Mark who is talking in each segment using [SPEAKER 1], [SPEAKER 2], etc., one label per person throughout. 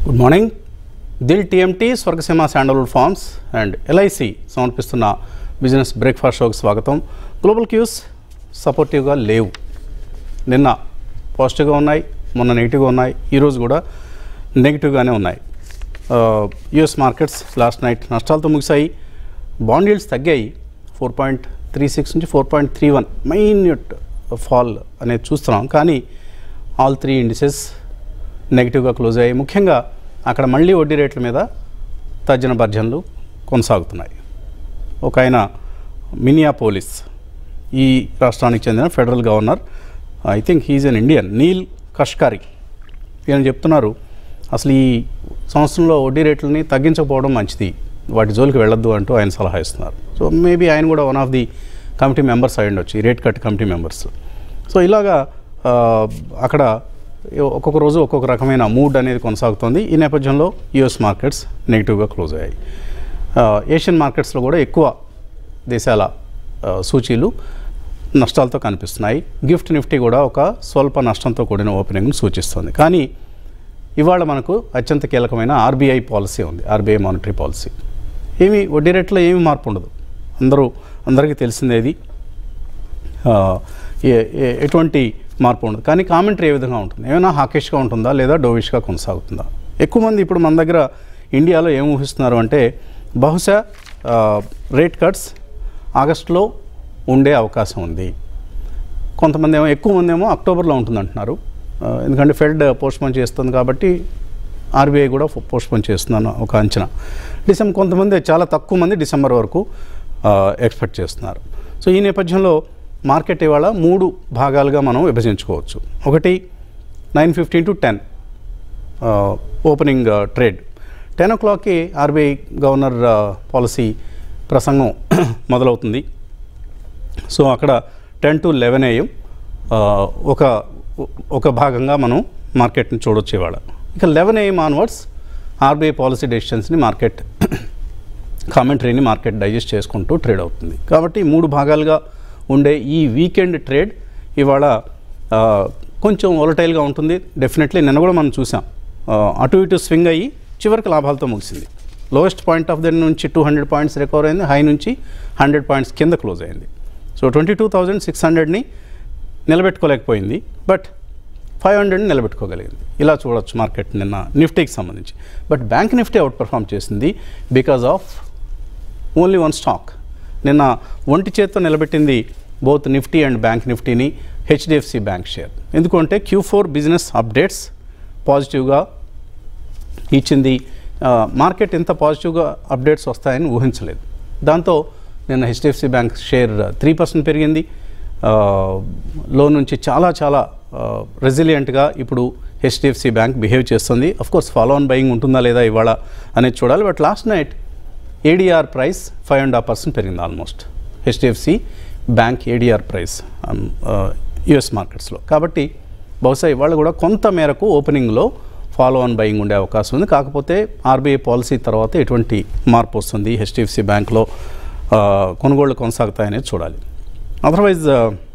[SPEAKER 1] Good morning Dil TMT Swargaseema sandalwood farms and LIC సమర్పిస్తున్న business breakfast షోకి స్వాగతం గ్లోబల్ క్యూస్ సపోర్టివ్గా లేవు నిన్న పాజిటివ్గా ఉన్నాయి మొన్న నెగిటివ్గా ఉన్నాయి ఈరోజు కూడా నెగిటివ్గానే ఉన్నాయి యుఎస్ మార్కెట్స్ లాస్ట్ నైట్ నష్టాలతో ముగిశాయి బాండ్ yields తగ్గాయి ఫోర్ పాయింట్ త్రీ సిక్స్ నుంచి four point three one minute fall అనేది చూస్తున్నాం కానీ ఆల్ త్రీ ఇండిసెస్ నెగిటివ్గా క్లోజ్ అయ్యాయి ముఖ్యంగా అక్కడ మళ్ళీ వడ్డీ రేట్ల మీద తర్జన భర్జనలు కొనసాగుతున్నాయి ఒక ఆయన మినియా పోలీస్ ఈ రాష్ట్రానికి చెందిన federal governor I think he's an Indian Neel Kashkari ఈయన చెప్తున్నారు అసలు ఈ సంవత్సరంలో వడ్డీ రేట్లని తగ్గించకపోవడం మంచిది వాటి జోలికి వెళ్ళొద్దు అంటూ ఆయన సలహా ఇస్తున్నారు సో మేబీ ఆయన కూడా one of the committee members అయి ఉండొచ్చు ఈ rate cut committee members so ఇలాగా ఆ, అక్కడ ఒక్కొక్క రోజు ఒక్కొక్క రకమైన మూడ్ అనేది కొనసాగుతోంది ఈ నేపథ్యంలో యుఎస్ మార్కెట్స్ నెగిటివ్గా క్లోజ్ అయ్యాయి ఆ, ఏషియన్ మార్కెట్స్లో కూడా ఎక్కువ దేశాల ఆ, సూచీలు నష్టాలతో కనిపిస్తున్నాయి గిఫ్ట్ నిఫ్టీ కూడా ఒక స్వల్ప నష్టంతో కూడిన ఓపెనింగ్ను సూచిస్తుంది కానీ ఇవాళ మనకు అత్యంత కీలకమైన ఆర్బీఐ పాలసీ ఉంది ఆర్బీఐ మానిటరీ పాలసీ ఏమి వడ్డీ రేట్లో ఏమి మార్పు ఉండదు అందరూ అందరికీ తెలిసిందేది ఆ, ఏ- ఏ- ఎటువంటి మార్పు ఉండదు కానీ కామెంటరీ ఏ విధంగా ఉంటుంది ఏమైనా హాకిష్గా ఉంటుందా లేదా డోవిష్గా కొనసాగుతుందా ఎక్కువ మంది ఇప్పుడు మన దగ్గర ఇండియాలో ఏం ఊహిస్తున్నారు అంటే బహుశా ఆ, రేట్ కట్స్ ఆగస్టులో ఉండే అవకాశం ఉంది కొంతమంది ఏమో ఎక్కువ మంది ఏమో అక్టోబర్లో ఉంటుంది అంటున్నారు ఆ, ఎందుకంటే ఫెడ్ పోస్ట్పోన్ చేస్తుంది కాబట్టి ఆర్బీఐ కూడా పోస్ట్పోన్ చేస్తుందని ఒక అంచనా డిసెంబర్ కొంతమంది చాలా తక్కువ మంది డిసెంబర్ వరకు ఎక్స్పెక్ట్ చేస్తున్నారు సో ఈ నేపథ్యంలో మార్కెట్ ఇవాళ మూడు భాగాలుగా మనం విభజించుకోవచ్చు ఒకటి nine fifteen to ten opening trade ten ఓ క్లాక్కి ఆర్బీఐ గవర్నర్ పాలసీ ప్రసంగం మొదలవుతుంది సో అక్కడ టెన్ టు లెవెన్ ఏఎం ఒక ఒక భాగంగా మనం మార్కెట్ని చూడొచ్చు ఇవాళ ఇక eleven AM onwards RBI policy డెసిషన్స్ని మార్కెట్ కామెంటరీని మార్కెట్ డైజెస్ట్ చేసుకుంటూ ట్రేడ్ అవుతుంది కాబట్టి మూడు భాగాలుగా ఉండే ఈ వీకెండ్ ట్రేడ్ ఇవాళ ఆ, కొంచెం వొలటైల్గా ఉంటుంది డెఫినెట్లీ నిన్న కూడా మనం చూసాం ఆ, అటు ఇటు స్వింగ్ అయ్యి చివరికి లాభాలతో ముగిసింది లోయెస్ట్ పాయింట్ ఆఫ్ ద నుంచి టూ హండ్రెడ్ పాయింట్స్ రికవర్ అయింది హై నుంచి హండ్రెడ్ పాయింట్స్ కింద క్లోజ్ అయింది so twenty two thousand six హండ్రెడ్ని నిలబెట్టుకోలేకపోయింది బట్ ఫైవ్ హండ్రెడ్ని నిలబెట్టుకోగలిగింది ఇలా చూడొచ్చు మార్కెట్ నిన్న నిఫ్టీకి సంబంధించి but bank Nifty outperform చేసింది because of only one stock నిన్న ఒంటి చేత్తో నిలబెట్టింది బోత్ నిఫ్టీ అండ్ బ్యాంక్ నిఫ్టీని హెచ్డిఎఫ్సి బ్యాంక్ షేర్ ఎందుకంటే క్యూ ఫోర్ బిజినెస్ అప్డేట్స్ పాజిటివ్గా ఇచ్చింది ఆ, మార్కెట్ ఇంత పాజిటివ్గా అప్డేట్స్ వస్తాయని ఊహించలేదు దాంతో నిన్న HDFC bank share three percent పెరిగింది ఆ, లో నుంచి చాలా చాలా రెసిలియంట్గా ఇప్పుడు హెచ్డిఎఫ్సి బ్యాంక్ బిహేవ్ చేస్తుంది కోర్స్ ఫాలో ఆన్ బయింగ్ ఉంటుందా లేదా ఇవాళ అనేది చూడాలి but last night ADR price five and half percent పెరిగింది almost HDFC bank ADR price US మార్కెట్స్లో కాబట్టి బహుశా ఇవాళ కూడా కొంత మేరకు ఓపెనింగ్లో ఫాలో ఆన్ బయింగ్ ఉండే అవకాశం ఉంది కాకపోతే ఆర్బీఐ పాలసీ తర్వాత ఎటువంటి మార్పు వస్తుంది హెచ్డిఎఫ్సి బ్యాంక్లో కొనుగోళ్లు కొనసాగుతాయనేది చూడాలి otherwise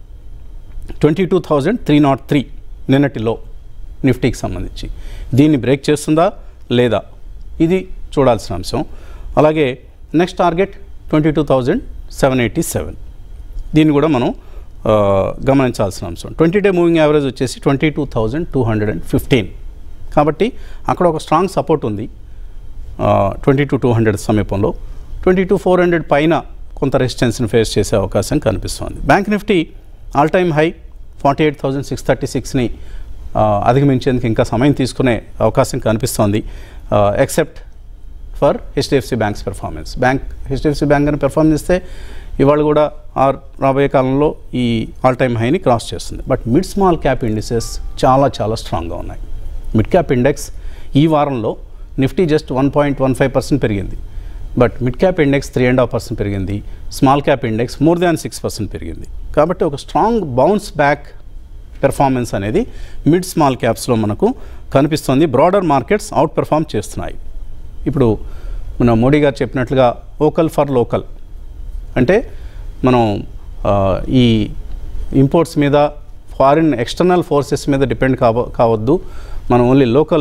[SPEAKER 1] twenty two thousand three nought three నిన్నటిలో నిఫ్టీకి సంబంధించి దీన్ని బ్రేక్ చేస్తుందా లేదా ఇది చూడాల్సిన అంశం అలాగే next target twenty two thousand seven eighty seven దీన్ని కూడా మనం ఆ, గమనించాల్సిన అంశం ట్వంటీ డే మూవింగ్ యావరేజ్ వచ్చేసి twenty two thousand two hundred and fifteen కాబట్టి అక్కడ ఒక స్ట్రాంగ్ సపోర్ట్ ఉంది ట్వంటీ టు టూ హండ్రెడ్ సమీపంలో ట్వంటీ టు ఫోర్ హండ్రెడ్ పైన కొంత రెసిస్టెన్స్ని ఫేస్ చేసే అవకాశం కనిపిస్తోంది bank Nifty all time high forty eight thousand six thirty సిక్స్ని అధిగమించేందుకు ఇంకా సమయం తీసుకునే అవకాశం కనిపిస్తోంది except for HDFC bank's performance bank HDFC bank అని పెర్ఫార్మ్ చేస్తే ఇవాళ కూడా ఆర్ రాబోయే కాలంలో ఈ ఆల్ టైమ్ హైని క్రాస్ చేస్తుంది but mid small cap indices చాలా చాలా స్ట్రాంగ్గా ఉన్నాయి మిడ్ క్యాప్ ఇండెక్స్ ఈ వారంలో Nifty just one point one five percent పెరిగింది but mid cap index three and half percent పెరిగింది small cap index more than six percent పెరిగింది కాబట్టి ఒక స్ట్రాంగ్ బౌన్స్ బ్యాక్ పెర్ఫార్మెన్స్ అనేది మిడ్ స్మాల్ క్యాప్స్లో మనకు కనిపిస్తుంది బ్రాడర్ మార్కెట్స్ అవుట్ పెర్ఫామ్ చేస్తున్నాయి ఇప్పుడు మన మోడీ గారు చెప్పినట్లుగా ఓకల్ ఫర్ లోకల్ అంటే మనం ఆ, ఈ ఇంపోర్ట్స్ మీద ఫారిన్ ఎక్స్టర్నల్ ఫోర్సెస్ మీద డిపెండ్ కావ కావద్దు మనం ఓన్లీ లోకల్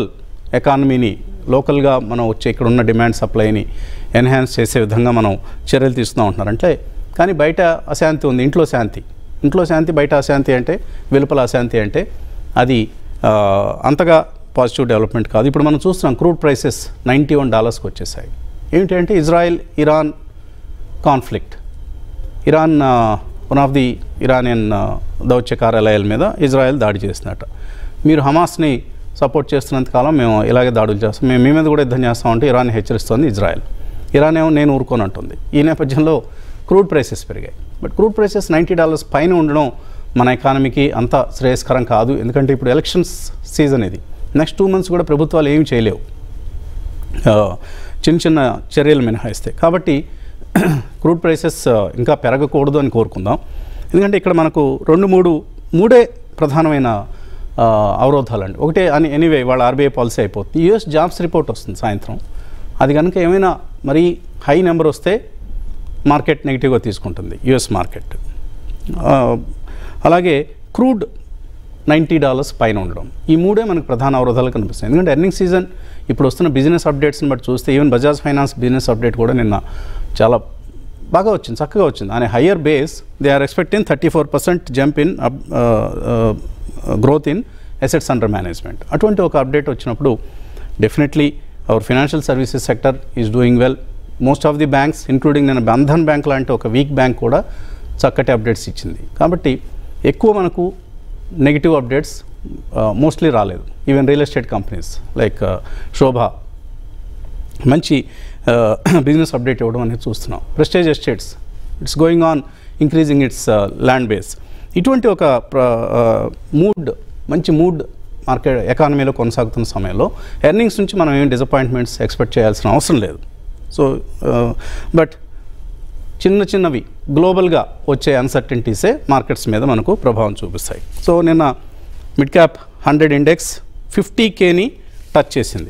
[SPEAKER 1] ఎకానమీని లోకల్గా మనం వచ్చే ఇక్కడ ఉన్న డిమాండ్ సప్లైని ఎన్హాన్స్ చేసే విధంగా మనం చర్యలు తీసుకుంటూ ఉంటున్నారు అంటే కానీ బయట అశాంతి ఉంది ఇంట్లో శాంతి ఇంట్లో శాంతి బయట అశాంతి అంటే వెలుపల అశాంతి అంటే అది ఆ, అంతగా పాజిటివ్ డెవలప్మెంట్ కాదు ఇప్పుడు మనం చూస్తున్నాం క్రూడ్ ప్రైసెస్ నైంటీ వన్ డాలర్స్కి వచ్చేసాయి ఏంటంటే Israel Iran conflict Iran one of the Iranian దౌత్య కార్యాలయాల మీద ఇజ్రాయెల్ దాడి చేసినట్ట మీరు హమాస్ని సపోర్ట్ చేస్తున్నంత కాలం మేము ఇలాగే దాడులు చేస్తాం మేము మీ మీద కూడా యుద్ధం చేస్తామంటే ఇరాన్ హెచ్చరిస్తోంది ఇజ్రాయెల్ ఇరాన్ ఏమో నేను ఊరుకోను అంటుంది ఈ నేపథ్యంలో క్రూడ్ ప్రైసెస్ పెరిగాయి but crude prices ninety dollars పైన ఉండడం మన ఎకానమీకి అంత శ్రేయస్కరం కాదు ఎందుకంటే ఇప్పుడు ఎలక్షన్స్ సీజన్ ఇది నెక్స్ట్ టూ మంత్స్ కూడా ప్రభుత్వాలు ఏమీ చేయలేవు ఆ, చిన్న చిన్న చర్యలు మినహాయిస్తాయి కాబట్టి క్రూడ్ ప్రైసెస్ ఆ, ఇంకా పెరగకూడదు అని కోరుకుందాం ఎందుకంటే ఇక్కడ మనకు రెండు మూడు మూడే ప్రధానమైన ఆ, అవరోధాలండి ఒకటే అని ఎనీవే వాళ్ళ ఆర్బీఐ పాలసీ అయిపోతుంది యూఎస్ జాబ్స్ రిపోర్ట్ వస్తుంది సాయంత్రం అది కనుక ఏమైనా మరీ హై నెంబర్ వస్తే మార్కెట్ నెగిటివ్గా తీసుకుంటుంది యుఎస్ మార్కెట్ ఆ, అలాగే క్రూడ్ నైంటీ డాలర్స్ పైన ఉండడం ఈ మూడే మనకు ప్రధాన అవరోధాలు కనిపిస్తాయి ఎందుకంటే ఎర్నింగ్ సీజన్ ఇప్పుడు వస్తున్న బిజినెస్ అప్డేట్స్ని బట్టి చూస్తే even Bajaj finance business update కూడా నిన్న చాలా బాగా వచ్చింది చక్కగా వచ్చింది అనే higher base they are expecting thirty four percent jump in growth in assets under management అటువంటి ఒక అప్డేట్ వచ్చినప్పుడు definitely our financial services sector is doing well most of the banks including నేను బంధన్ బ్యాంక్ లాంటి ఒక వీక్ బ్యాంక్ కూడా చక్కటి updates ఇచ్చింది కాబట్టి ఎక్కువ మనకు నెగిటివ్ అప్డేట్స్ మోస్ట్లీ రాలేదు even real estate companies like Sobha మంచి బిజినెస్ అప్డేట్ ఇవ్వడం అనేది చూస్తున్నాం Prestige estates it's going on increasing it's land base ఇటువంటి ఒక మూడ్ మంచి మూడ్ మార్కెట్ ఎకానమీలో కొనసాగుతున్న సమయంలో ఎర్నింగ్స్ నుంచి మనం ఏం డిసప్పాయింట్మెంట్స్ ఎక్స్పెక్ట్ చేయాల్సిన అవసరం లేదు సో బట్ చిన్న చిన్నవి గ్లోబల్గా వచ్చే అన్సర్టెంటీసే మార్కెట్స్ మీద మనకు ప్రభావం చూపిస్తాయి సో నిన్న mid cap hundred index fifty కేని టచ్ చేసింది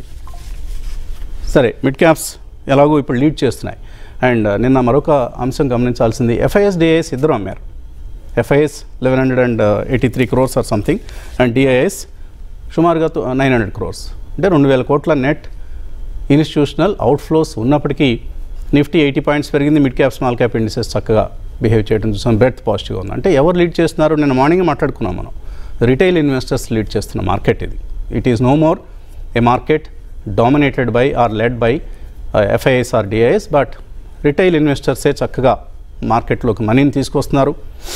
[SPEAKER 1] సరే మిడ్ క్యాప్స్ ఎలాగో ఇప్పుడు లీడ్ చేస్తున్నాయి అండ్ నిన్న మరొక అంశం గమనించాల్సింది ఎఫ్ఐఎస్ డిఐఎస్ ఇద్దరు అమ్మారు FIs eleven hundred and eighty three crores or something and DIs సుమారుగా నైన్ హండ్రెడ్ క్రోర్స్ అంటే రెండు వేల కోట్ల నెట్ ఇన్స్టిట్యూషనల్ అవుట్ఫ్లోస్ ఉన్నప్పటికీ నిఫ్టీ ఎయిటీ పాయింట్స్ పెరిగింది mid cap small cap indices చక్కగా బిహేవ్ చేయడం చూసాం బ్రెత్ పాజిటివ్గా ఉంది అంటే ఎవరు లీడ్ చేస్తున్నారు నిన్న మార్నింగ్ మాట్లాడుకున్నాం మనం రిటైల్ ఇన్వెస్టర్స్ లీడ్ చేస్తున్న మార్కెట్ ఇది it is no more a market dominated by or led by FIs or DIs but retail ఇన్వెస్టర్సే చక్కగా మార్కెట్లోకి మనీని తీసుకొస్తున్నారు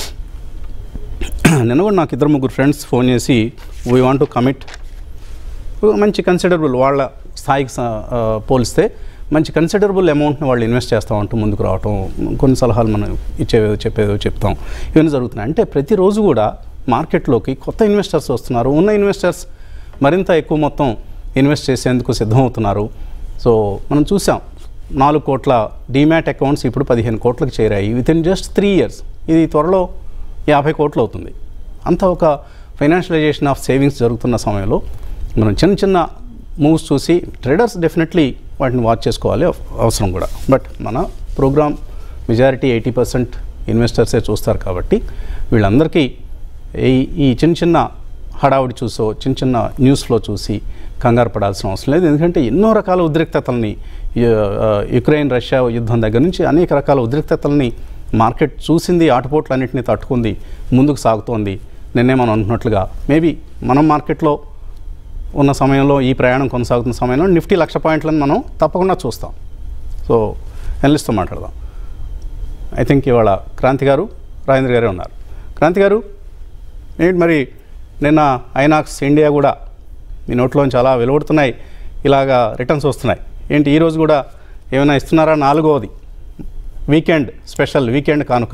[SPEAKER 1] నిన్న కూడా నాకు ఇద్దరు ముగ్గురు ఫ్రెండ్స్ ఫోన్ చేసి వీ వాంట్ టు కమిట్ మంచి కన్సిడరబుల్ వాళ్ళ స్థాయికి స- ఆ, పోలిస్తే మంచి కన్సిడరబుల్ అమౌంట్ని వాళ్ళు ఇన్వెస్ట్ చేస్తామంటూ ముందుకు రావటం కొన్ని సలహాలు మనం ఇచ్చేవేదో చెప్పేదో చెప్తాం ఇవన్నీ జరుగుతున్నాయి అంటే ప్రతిరోజు కూడా మార్కెట్లోకి కొత్త ఇన్వెస్టర్స్ వస్తున్నారు ఉన్న ఇన్వెస్టర్స్ మరింత ఎక్కువ మొత్తం ఇన్వెస్ట్ చేసేందుకు సిద్ధమవుతున్నారు సో మనం చూసాం నాలుగు కోట్ల డీమ్యాట్ అకౌంట్స్ ఇప్పుడు పదిహేను కోట్లకు చేరాయి with in just three years ఇది త్వరలో యాభై కోట్లు అవుతుంది అంత ఒక ఫైనాన్షియలైజేషన్ ఆఫ్ సేవింగ్స్ జరుగుతున్న సమయంలో మనం చిన్న చిన్న మూవ్స్ చూసి ట్రేడర్స్ డెఫినెట్లీ వాటిని వాచ్ చేసుకోవాలి అవ- అవసరం కూడా బట్ మన ప్రోగ్రామ్ మెజారిటీ ఎయిటీ పర్సెంట్ ఇన్వెస్టర్సే చూస్తారు కాబట్టి వీళ్ళందరికీ ఈ ఈ చిన్న చిన్న హడావుడి చూసో చిన్న చిన్న న్యూస్లో చూసి కంగారు పడాల్సిన అవసరం లేదు ఎందుకంటే ఎన్నో రకాల ఉద్రిక్తతల్ని యు- ఆ, యుక్రెయిన్ రష్యా యుద్ధం దగ్గర నుంచి అనేక రకాల ఉద్రిక్తతల్ని మార్కెట్ చూసింది ఆటుపోట్లన్నింటినీ తట్టుకుంది ముందుకు సాగుతోంది నిన్నే మనం అనుకున్నట్లుగా మేబీ మనం మార్కెట్లో ఉన్న సమయంలో ఈ ప్రయాణం కొనసాగుతున్న సమయంలో నిఫ్టీ లక్ష పాయింట్లను మనం తప్పకుండా చూస్తాం సో ఎనలిస్ట్తో మాట్లాడదాం ఐ థింక్ ఇవాళ క్రాంతి గారు రాజేంద్ర గారే ఉన్నారు క్రాంతి గారు ఏంటి మరి నిన్న ఐనాక్స్ ఇండియా కూడా మీ నోట్లోంచి చాలా వెలువడుతున్నాయి ఇలాగా రిటర్న్స్ వస్తున్నాయి ఏంటి ఈరోజు కూడా ఏమైనా ఇస్తున్నారా నాలుగవది వీకెండ్ స్పెషల్ వీకెండ్ కానుక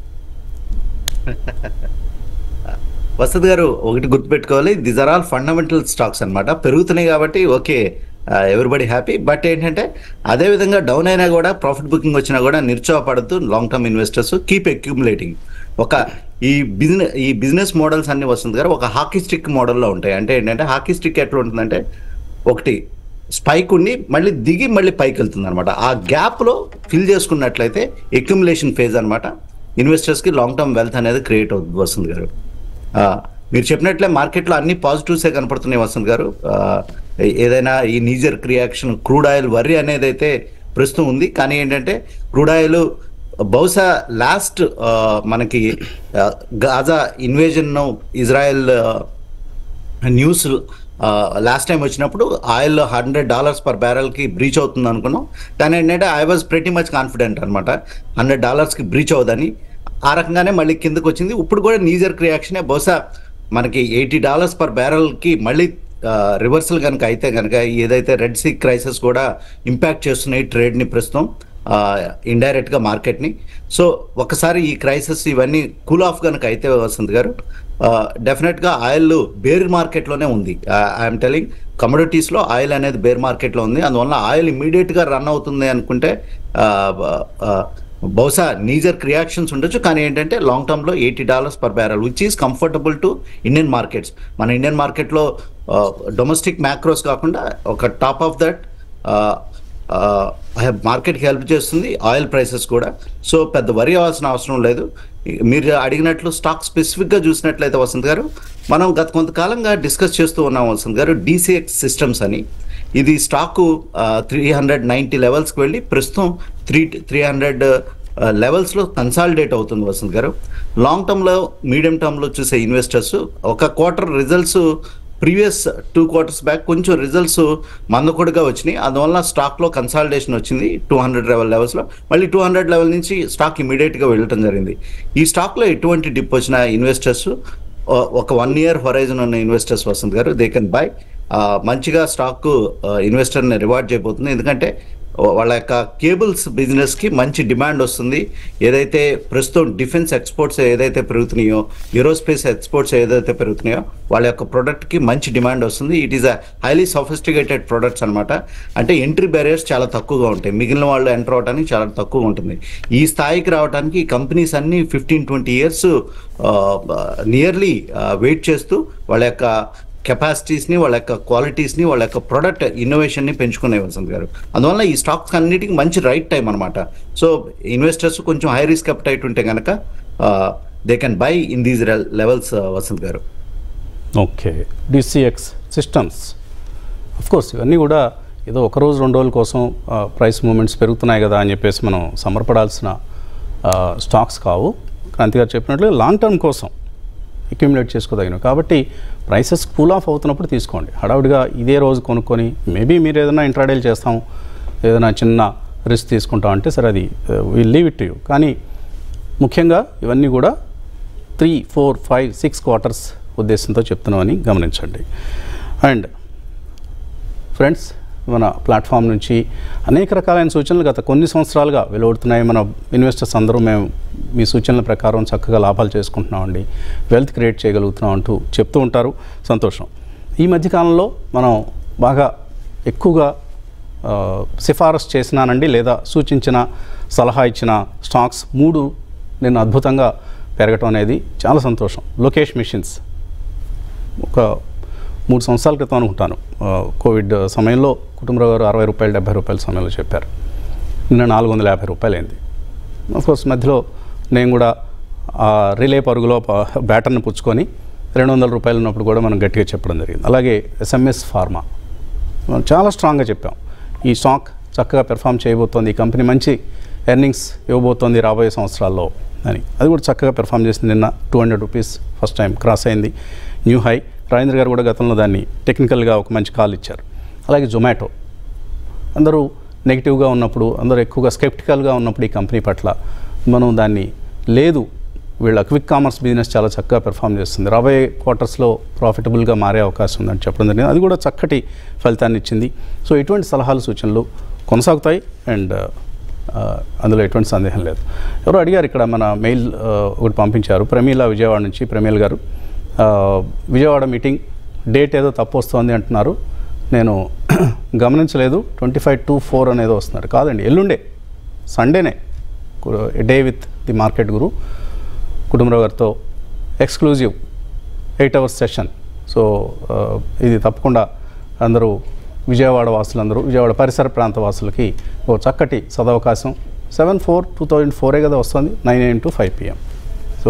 [SPEAKER 2] వసత్ గారు ఒకటి గుర్తుపెట్టుకోవాలి these are all fundamental stocks అన్నమాట పెరుగుతున్నాయి కాబట్టి ఓకే ఎవరిబడి హ్యాపీ బట్ ఏంటంటే అదే విధంగా డౌన్ అయినా కూడా ప్రాఫిట్ బుకింగ్ వచ్చినా కూడా నిరుత్సాహపడుతూ long term investors keep accumulating ఒక ఈ బిజినెస్ ఈ బిజినెస్ మోడల్స్ అన్ని వస్తుంది గారు ఒక హాకీ స్టిక్ మోడల్లో ఉంటాయి అంటే ఏంటంటే హాకీ స్టిక్ ఎట్లా ఉంటుందంటే ఒకటి స్పైక్ ఉండి మళ్ళీ దిగి మళ్ళీ పైకి వెళ్తుంది అనమాట ఆ గ్యాప్ లో ఫిల్ చేసుకున్నట్లయితే అక్యుములేషన్ ఫేజ్ అనమాట ఇన్వెస్టర్స్ కి లాంగ్ టర్మ్ వెల్త్ అనేది క్రియేట్ అవుతుంది వస్తుంది గారు ఆ, మీరు చెప్పినట్లే మార్కెట్లో అన్ని పాజిటివ్సే కనపడుతున్నాయి వసంత్ గారు ఏ- ఏదైనా ఈ knee jerk reaction crude oil worry అనేది అయితే ప్రస్తుతం ఉంది కానీ ఏంటంటే క్రూడ్ ఆయిల్ బహుశా లాస్ట్ మనకి ఆ, Gaza invasion Israel news last time వచ్చినప్పుడు ఆయిల్ హండ్రెడ్ డాలర్స్ పర్ బ్యారల్కి బ్రీచ్ అవుతుంది అనుకున్నాం కానీ ఏంటంటే I was pretty much confident అనమాట హండ్రెడ్ డాలర్స్కి బ్రీచ్ అవుదని ఆ రకంగానే మళ్ళీ కిందకు వచ్చింది ఇప్పుడు కూడా నీజర్ రియాక్షనే బహుశా మనకి ఎయిటీ డాలర్స్ పర్ బ్యారల్కి మళ్ళీ రివర్సల్ కనుక అయితే కనుక ఏదైతే రెడ్ సీ క్రైసిస్ కూడా ఇంపాక్ట్ చేస్తున్నాయి ట్రేడ్ని ప్రస్తుతం ఇండైరెక్ట్గా మార్కెట్ని సో ఒకసారి ఈ క్రైసిస్ ఇవన్నీ కూల్ ఆఫ్ కనుక అయితే వసంత్ గారు డెఫినెట్గా ఆయిల్ బేర్ మార్కెట్లోనే ఉంది ఐఎమ్ టెలింగ్ కమోడిటీస్లో ఆయిల్ అనేది బేర్ మార్కెట్లో ఉంది అందువల్ల ఆయిల్ ఇమీడియట్గా రన్ అవుతుంది అనుకుంటే ఆ, ఆ, బహుశా నీజర్ రియాక్షన్స్ ఉండొచ్చు కానీ ఏంటంటే లాంగ్ టర్మ్లో eighty dollars per barrel which is comfortable to Indian markets మన ఇండియన్ మార్కెట్లో డొమెస్టిక్ మ్యాక్రోస్ కాకుండా ఒక టాప్ ఆఫ్ దట్ మార్కెట్కి హెల్ప్ చేస్తుంది ఆయిల్ ప్రైసెస్ కూడా సో పెద్ద వరి అవ్వాల్సిన అవసరం లేదు మీరు అడిగినట్లు స్టాక్ స్పెసిఫిక్గా చూసినట్లయితే వసంత్ గారు మనం గత కొంతకాలంగా డిస్కస్ చేస్తూ ఉన్నాం వసంత్ గారు డీసీఎక్స్ సిస్టమ్స్ అని ఇది స్టాకు త్రీ హండ్రెడ్ నైంటీ లెవెల్స్కి వెళ్ళి ప్రస్తుతం త్రీ త్రీ హండ్రెడ్ లెవెల్స్లో కన్సాలిడేట్ అవుతుంది వసంత్ గారు లాంగ్ టర్మ్లో మీడియం టర్మ్లో చూసే ఇన్వెస్టర్స్ ఒక quarter results previous two quarters back కొంచెం రిజల్ట్స్ మందకొడిగా వచ్చినాయి అందువల్ల స్టాక్లో కన్సాలిడేషన్ వచ్చింది టూ హండ్రెడ్ లెవెల్ లెవెల్స్లో మళ్ళీ టూ హండ్రెడ్ లెవెల్ నుంచి స్టాక్ ఇమీడియట్గా వెళ్ళటం జరిగింది ఈ స్టాక్లో ఎటువంటి డిప్ వచ్చిన ఇన్వెస్టర్స్ ఒక వన్ ఇయర్ హొరైజన్ ఉన్న ఇన్వెస్టర్స్ వసంత్ గారు దే కెన్ బై మంచిగా స్టాక్ ఇన్వెస్టర్ని రివార్డ్ చేయబోతుంది ఎందుకంటే వాళ్ళ యొక్క కేబుల్స్ బిజినెస్కి మంచి డిమాండ్ వస్తుంది ఏదైతే ప్రస్తుతం డిఫెన్స్ ఎక్స్పోర్ట్స్ ఏదైతే పెరుగుతున్నాయో ఏరోస్పేస్ ఎక్స్పోర్ట్స్ ఏదైతే పెరుగుతున్నాయో వాళ్ళ యొక్క ప్రోడక్ట్కి మంచి డిమాండ్ వస్తుంది it is a highly sophisticated products అనమాట అంటే ఎంట్రీ బ్యారియర్స్ చాలా తక్కువగా ఉంటాయి మిగిలిన వాళ్ళు ఎంటర్ అవడానికి చాలా తక్కువ ఉంటుంది ఈ స్థాయికి రావడానికి కంపెనీస్ అన్ని fifteen twenty years nearly wait చేస్తూ వాళ్ళ యొక్క కెపాసిటీస్ని వాళ్ళ యొక్క క్వాలిటీస్ని వాళ్ళ యొక్క ప్రొడక్ట్ ఇన్నోవేషన్ని పెంచుకునే వసంత్ గారు అందువల్ల ఈ స్టాక్స్ అన్నిటికీ మంచి రైట్ టైం అనమాట సో ఇన్వెస్టర్స్ కొంచెం హై రిస్క్ అప్టైట్ ఉంటే కనుక they can buy in these levels Vasant గారు
[SPEAKER 1] okay DCX systems of course ఇవన్నీ కూడా ఏదో ఒక రోజు రెండు రోజుల కోసం ఆ, ప్రైస్ మూమెంట్స్ పెరుగుతున్నాయి కదా అని చెప్పేసి మనం సమర్పడాల్సిన ఆ, స్టాక్స్ కావు క్రాంతి గారు చెప్పినట్లు లాంగ్ టర్మ్ కోసం అక్యుములేట్ చేసుకోదగినవి కాబట్టి ప్రైసెస్ కూల్ ఆఫ్ అవుతున్నప్పుడు తీసుకోండి హడావుడిగా ఇదే రోజు కొనుక్కొని మేబీ మీరు ఏదైనా ఇంట్రాడేల్ చేస్తాం ఏదైనా చిన్న రిస్క్ తీసుకుంటాం అంటే సరే అది విల్ లీవ్ ఇట్ యూ కానీ ముఖ్యంగా ఇవన్నీ కూడా three four five six quarters ఉద్దేశంతో చెప్తున్నామని గమనించండి అండ్ ఫ్రెండ్స్ మన ప్లాట్ఫామ్ నుంచి అనేక రకాలైన సూచనలు గత కొన్ని సంవత్సరాలుగా వెలువడుతున్నాయి మన ఇన్వెస్టర్స్ అందరూ మేము మీ సూచనల ప్రకారం చక్కగా లాభాలు చేసుకుంటున్నామండి వెల్త్ క్రియేట్ చేయగలుగుతున్నాం అంటూ చెప్తూ ఉంటారు సంతోషం ఈ మధ్యకాలంలో మనం బాగా ఎక్కువగా ఆ, సిఫారసు చేసినానండి లేదా సూచించిన సలహా ఇచ్చిన స్టాక్స్ మూడు నేను అద్భుతంగా పెరగటం అనేది చాలా సంతోషం లోకేష్ మిషన్స్ ఒక మూడు సంవత్సరాల క్రితం అనుకుంటాను ఆ, కోవిడ్ సమయంలో కుటుంబరావు గారు అరవై రూపాయలు డెబ్బై రూపాయల సమయంలో చెప్పారు నిన్న నాలుగు వందల యాభై రూపాయలు అయింది కోర్స్ మధ్యలో నేను కూడా ఆ రిలే పరుగులో ప- బ్యాటర్ని పుచ్చుకొని రెండు వందల రూపాయలు ఉన్నప్పుడు కూడా మనం గట్టిగా చెప్పడం జరిగింది అలాగే ఎస్ఎంఎస్ ఫార్మా మనం చాలా స్ట్రాంగ్గా చెప్పాం ఈ స్టాక్ చక్కగా పెర్ఫామ్ చేయబోతోంది ఈ కంపెనీ మంచి ఎర్నింగ్స్ ఇవ్వబోతోంది రాబోయే సంవత్సరాల్లో అని అది కూడా చక్కగా పెర్ఫామ్ చేసింది నిన్న two hundred rupees first time cross అయింది న్యూ హై రాజేంద్ర గారు కూడా గతంలో దాన్ని టెక్నికల్గా ఒక మంచి కాల్ ఇచ్చారు అలాగే జొమాటో అందరూ నెగిటివ్గా ఉన్నప్పుడు అందరూ ఎక్కువగా స్కెప్టికల్గా ఉన్నప్పుడు ఈ కంపెనీ పట్ల మనం దాన్ని లేదు వీళ్ళ క్విక్ కామర్స్ బిజినెస్ చాలా చక్కగా పెర్ఫామ్ చేస్తుంది రాబోయే క్వార్టర్స్లో ప్రాఫిటబుల్గా మారే అవకాశం ఉందని చెప్పడం జరిగింది అది కూడా చక్కటి ఫలితాన్ని ఇచ్చింది సో ఇటువంటి సలహాలు సూచనలు కొనసాగుతాయి అండ్ ఆ, అందులో ఎటువంటి సందేహం లేదు ఎవరో అడిగారు ఇక్కడ మన మెయిల్ ఆ, ఒకటి పంపించారు ప్రమీల విజయవాడ నుంచి ప్రమీల గారు ఆ, విజయవాడ మీటింగ్ డేట్ ఏదో తప్పు వస్తుంది అంటున్నారు నేను గమనించలేదు ట్వంటీ ఫైవ్ టూ ఫోర్ అనేది వస్తున్నారు కాదండి ఎల్లుండే సండేనే day with the market guru Kutumbarao గారితో exclusive eight hours session so ఆ, ఇది తప్పకుండా అందరూ విజయవాడ వాసులందరూ విజయవాడ పరిసర ప్రాంత వాసులకి ఓ చక్కటి సదవకాశం సెవెన్ ఫోర్ టూ థౌజండ్ ఫోరే కదా వస్తుంది nine AM to five PM so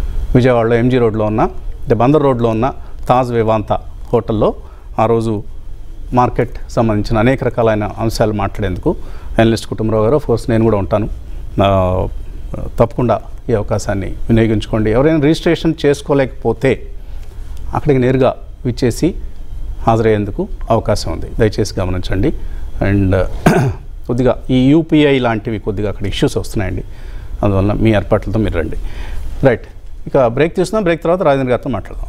[SPEAKER 1] విజయవాడలో ఎంజీ రోడ్లో ఉన్న అంటే బందర్ రోడ్లో ఉన్న తాజ్ వేవాంత హోటల్లో ఆ రోజు మార్కెట్ సంబంధించిన అనేక రకాలైన అంశాలు మాట్లాడేందుకు అనలిస్ట్ కుటుంబరావు గారు కోర్స్ నేను కూడా ఉంటాను ఆ, తప్పకుండా ఈ అవకాశాన్ని వినియోగించుకోండి ఎవరైనా రిజిస్ట్రేషన్ చేసుకోలేకపోతే అక్కడికి నేరుగా విచ్చేసి హాజరయ్యేందుకు అవకాశం ఉంది దయచేసి గమనించండి అండ్ కొద్దిగా ఈ యూపీఐ లాంటివి కొద్దిగా అక్కడ ఇష్యూస్ వస్తున్నాయండి అందువల్ల మీ ఏర్పాట్లతో మీరు రండి రైట్ ఇక బ్రేక్ తీసుకుందాం బ్రేక్ తర్వాత రాజేంద్ర గారితో మాట్లాడదాం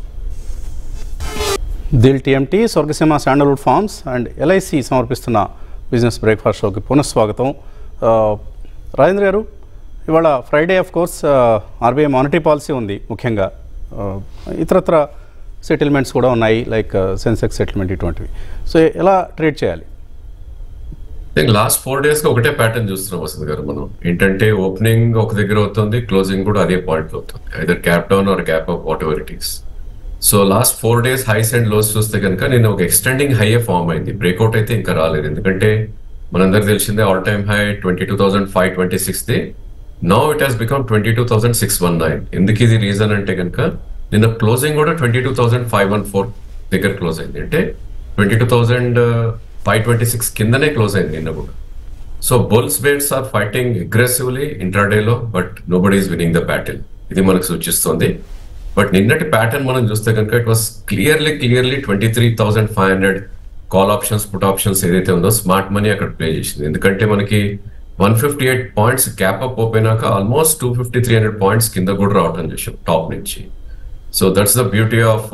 [SPEAKER 1] Dil TMT Swargaseema sandalwood farms and LIC సమర్పిస్తున్న బిజినెస్ బ్రేక్ఫాస్ట్ షోకి పునఃస్వాగతం ఆ, రాజేంద్ర గారు ఇవాళ Friday of course RBI monetary policy ఉంది ముఖ్యంగా ఆ, ఇతరత్ర సెటిల్మెంట్స్ కూడా ఉన్నాయి లైక్ సెన్సెక్స్ సెటిల్మెంట్ ఇటువంటివి సో ఎలా ట్రేడ్ చేయాలి
[SPEAKER 3] లాస్ట్ ఫోర్ డేస్ గా ఒకటే ప్యాటర్న్ చూస్తున్నాం వసంత్ గారు మనం ఏంటంటే ఓపెనింగ్ ఒక దగ్గర అవుతుంది క్లోజింగ్ కూడా అదే పాయింట్ అవుతుంది either cap down or cap up whatever it is so last four days highs and lows చూస్తే కనుక నేను ఒక ఎక్స్టెండింగ్ హై ఫామ్ అయింది బ్రేక్అవుట్ అయితే ఇంకా రాలేదు ఎందుకంటే మనందరికి తెలిసిందే all time high twenty two thousand five twenty six the now it has become twenty two thousand six one nine ఎందుకు ఇది రీజన్ అంటే కనుక నిన్న క్లోజింగ్ కూడా twenty two thousand five one four దగ్గర క్లోజ్ అయింది అంటే twenty two thousand five twenty six కిందనే క్లోజ్ అయింది నిన్న కూడా so bulls bears are fighting aggressively ఇంట్రాడేలో but nobody is winning the battle ఇది మనకు సూచిస్తుంది బట్ నిన్నటి ప్యాటర్న్ మనం చూస్తే కనుక it was clearly clearly twenty three thousand five hundred call options put options ఏదైతే ఉందో స్మార్ట్ మనీ అక్కడ ప్లే చేసింది ఎందుకంటే మనకి one fifty eight points gap up అయినాక almost two fifty three hundred points కింద కూడా రావటం చూసాం టాప్ నుంచి so that's the beauty of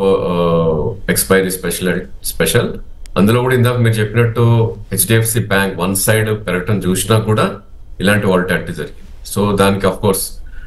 [SPEAKER 3] expiry special special అందులో కూడా ఇందాక మీరు చెప్పినట్టు హెచ్డిఎఫ్సి బ్యాంక్ వన్ సైడ్ పెరగటం చూసినా కూడా ఇలాంటి వాలిటాలిటీ జరిగింది సో దానికి of course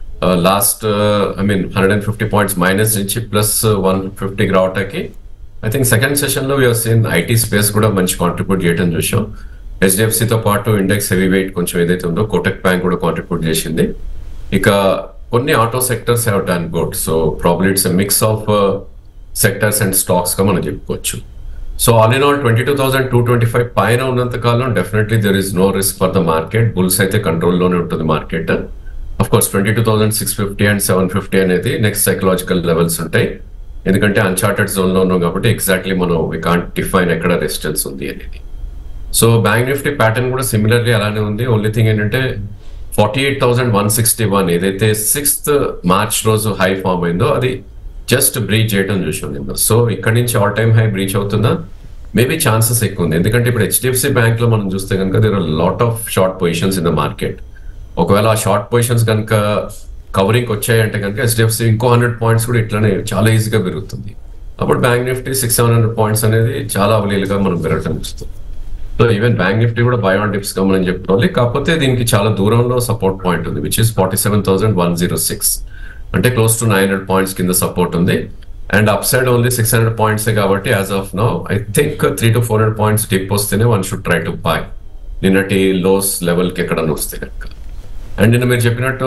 [SPEAKER 3] last I mean hundred and fifty points minus నుంచి ప్లస్ వన్ ఫిఫ్టీకి రావటానికి ఐ థింక్ సెకండ్ సెషన్ లో యూఆర్ సీన్ ఐటీ స్పేస్ కూడా మంచి కాంట్రిబ్యూట్ చేయడం చూసాం HDFC తో పాటు ఇండెక్స్ హెవీ వెయిట్ కొంచెం ఏదైతే ఉందో కోటక్ బ్యాంక్ కూడా కాంట్రిబ్యూట్ చేసింది ఇక కొన్ని auto sectors have done good so probably it's mix of sectors and stocks గా మనం చెప్పుకోవచ్చు so all in all twenty two thousand two twenty five పైన ఉన్నంత కాలం definitely there is no risk for the market bulls అయితే కంట్రోల్లోనే ఉంటుంది market of course twenty two thousand six fifty and seven fifty అనేది నెక్స్ట్ సైకలాజికల్ లెవెల్స్ ఉంటాయి ఎందుకంటే uncharted zone లో ఉన్నాం కాబట్టి ఎగ్జాక్ట్లీ మనం వి కాంట్ డిఫైన్ ఎక్కడ రెసిస్టెన్స్ ఉంది అనేది సో బ్యాంక్ నిఫ్టీ ప్యాటర్న్ కూడా సిమిలర్లీ అలానే ఉంది ఓన్లీ థింగ్ ఏంటంటే forty eight thousand one sixty one ఏదైతే సిక్స్త్ మార్చ్ రోజు హై ఫామ్ అయిందో అది జస్ట్ బ్రీచ్ చేయడం చూసాం నిన్న సో ఇక్కడ నుంచి ఆల్ టైమ్ హై బ్రీచ్ అవుతుందా మేబీ ఛాన్సెస్ ఎక్కువ ఉంది ఎందుకంటే ఇప్పుడు హెచ్డిఎఫ్సి బ్యాంక్ లో మనం చూస్తే కనుక there are lot of short positions in the market ఒకవేళ ఆ షార్ట్ పొజిషన్స్ కనుక కవరింగ్ వచ్చాయంటే కనుక హెచ్డిఎఫ్సి ఇంకో హండ్రెడ్ పాయింట్స్ కూడా ఇట్లానే చాలా ఈజీగా పెరుగుతుంది అప్పుడు bank Nifty six seven hundred points అనేది చాలా అవలీలుగా మనం పెరగటం చూస్తాం సో ఈవెన్ బ్యాంక్ నిఫ్టీ కూడా బై ఆన్ డిప్స్ గా మనం చెప్పుకోవాలి కాకపోతే దీనికి చాలా దూరంలో సపోర్ట్ పాయింట్ ఉంది which is forty seven thousand one zero six అంటే close to nine hundred points కింద సపోర్ట్ ఉంది and up side only six hundred points కాబట్టి as of now I think three to four hundred points dip వస్తేనే one should try to buy నిన్నటి lows level కి ఎక్కడన్నా వస్తే కనుక and నిన్న మీరు చెప్పినట్టు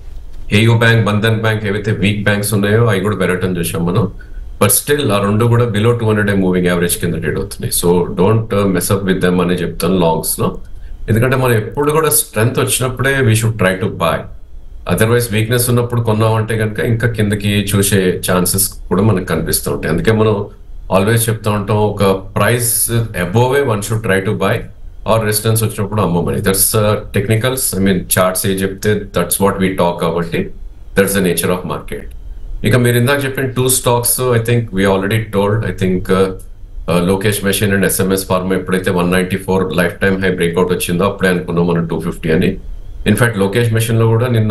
[SPEAKER 3] ఏయూ బ్యాంక్ బంధన్ బ్యాంక్ ఏవైతే వీక్ బ్యాంక్స్ ఉన్నాయో అవి కూడా పెరగటం చూసాం మనం బట్ స్టిల్ ఆ రెండు కూడా below two hundred moving average కింద ట్రేడ్ అవుతున్నాయి so don't mess up with them అని చెప్తాను లాంగ్స్ లో ఎందుకంటే మనం ఎప్పుడు కూడా స్ట్రెంగ్త్ వచ్చినప్పుడే we should try to buy otherwise weakness ఉన్నప్పుడు కొన్నామంటే కనుక ఇంకా కిందకి చూసే ఛాన్సెస్ కూడా మనకు కనిపిస్తూ ఉంటాయి అందుకే మనం ఆల్వేస్ చెప్తా ఉంటాం ఒక price above one should try to buy or resistance వచ్చినప్పుడు అమ్మమని that's technicals I mean charts ఏ చెప్తే దట్స్ వాట్ వీ టాక్ కాబట్టి that's the nature of market ఇక మీరు ఇందాక చెప్పిన two stocks I think we already told I think Lokesh machine and SMS pharma ఎప్పుడైతే one ninety four life time high breakout వచ్చిందో అప్పుడే అనుకున్నాం మనం టూ ఫిఫ్టీ అని ఇన్ఫాక్ట్ లోకేష్ మెషిన్ లో కూడా నిన్న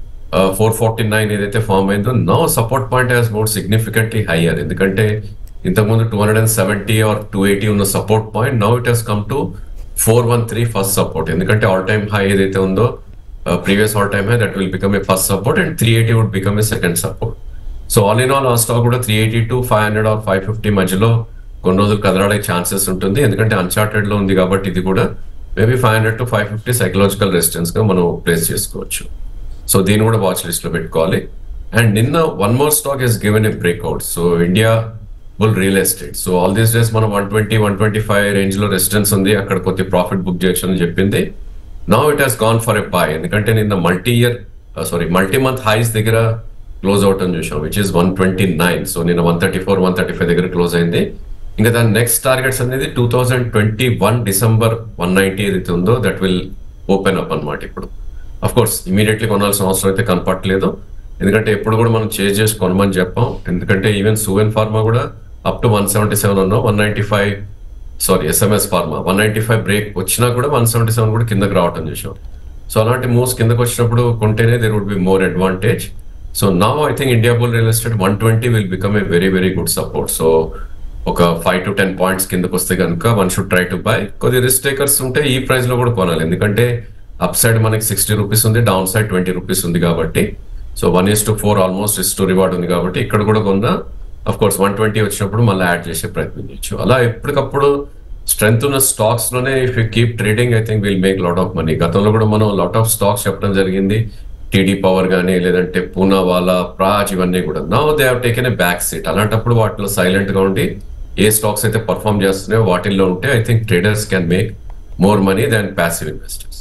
[SPEAKER 3] ఫోర్ ఫార్టీ నైన్ ఏదైతే ఫామ్ అయిందో now support point has more significantly higher ఎందుకంటే ఇంతకుముందు two hundred and seventy or two eighty ఉన్న support point now it has come to four one three first support ఎందుకంటే all time high ఏదైతే ఉందో previous all time high that will become a first support and three eighty would become a second support so all in all ఆ stock కూడా three eighty to five hundred or five fifty మధ్యలో కొన్ని రోజులు కదలాడే chances ఉంటుంది ఎందుకంటే Uncharted లో ఉంది కాబట్టి ఇది కూడా maybe five hundred to five fifty psychological resistance గా మనం ప్లేస్ చేసుకోవచ్చు సో దీన్ని కూడా వాచ్ లిస్ట్ లో పెట్టుకోవాలి అండ్ నిన్న one more stock is given a breakout so India bull real estate so all these days మనం one twenty one twenty five range లో రెసిడెన్స్ ఉంది అక్కడ కొద్ది ప్రాఫిట్ బుక్ చేయొచ్చు అని చెప్పింది now it has gone for a buy ఎందుకంటే నిన్న multi year sorry multi month highs దగ్గర క్లోజ్ అవుట్ అని చూసాం which is one twenty nine so నిన్న one thirty four one thirty five దగ్గర క్లోజ్ అయింది ఇంకా దాని నెక్స్ట్ టార్గెట్స్ అనేది two thousand twenty one December one ninety ఏదైతే ఉందో దట్ విల్ ఓపెన్ అప్ అన్నమాట ఇప్పుడు అఫ్ కోర్స్ ఇమీడియట్లీ కొనాల్సిన అవసరం అయితే కనపట్లేదు ఎందుకంటే ఎప్పుడు కూడా మనం చేంజ్ చేసి కొనమని చెప్పాం ఎందుకంటే ఈవెన్ సువెన్ ఫార్మా కూడా up to one seventy seven ఉన్నాం one ninety five sorry SMS pharma one ninety five break వచ్చినా కూడా వన్ సెవెంటీ సెవెన్ కూడా కిందకి రావటం చూసాం సో అలాంటి మూవ్స్ కిందకి వచ్చినప్పుడు కొంటేనే there would be more advantage so నా I think India bull real estate one twenty will become a very very good support so ఒక ఫైవ్ టు టెన్ పాయింట్స్ కిందకి వస్తే కనుక one should try to buy కొద్ది risk takers ఉంటే ఈ price లో కూడా కొనాలి ఎందుకంటే అప్ సైడ్ మనకి సిక్స్టీ రూపీస్ ఉంది డౌన్ సైడ్ ట్వంటీ రూపీస్ ఉంది కాబట్టి so one is to four almost is to reward ఉంది కాబట్టి ఇక్కడ కూడా కొన్నా అఫ్ కోర్స్ వన్ ట్వంటీ వచ్చినప్పుడు మళ్ళీ యాడ్ చేసే ప్రయత్నం చేయొచ్చు అలా ఎప్పటికప్పుడు స్ట్రెంత్ ఉన్న స్టాక్స్ లోనే if you keep trading I think will make lot of money గతంలో కూడా మనం లాట్ ఆఫ్ స్టాక్స్ చెప్పడం జరిగింది టీడీ పవర్ కానీ లేదంటే పూనా వాలా ప్రాజ్ ఇవన్నీ కూడా నా they have taken a back seat అలాంటప్పుడు వాటిలో సైలెంట్ గా ఉండి ఏ స్టాక్స్ అయితే పర్ఫామ్ చేస్తున్నాయో వాటిల్లో ఉంటే I think traders can make more money than passive investors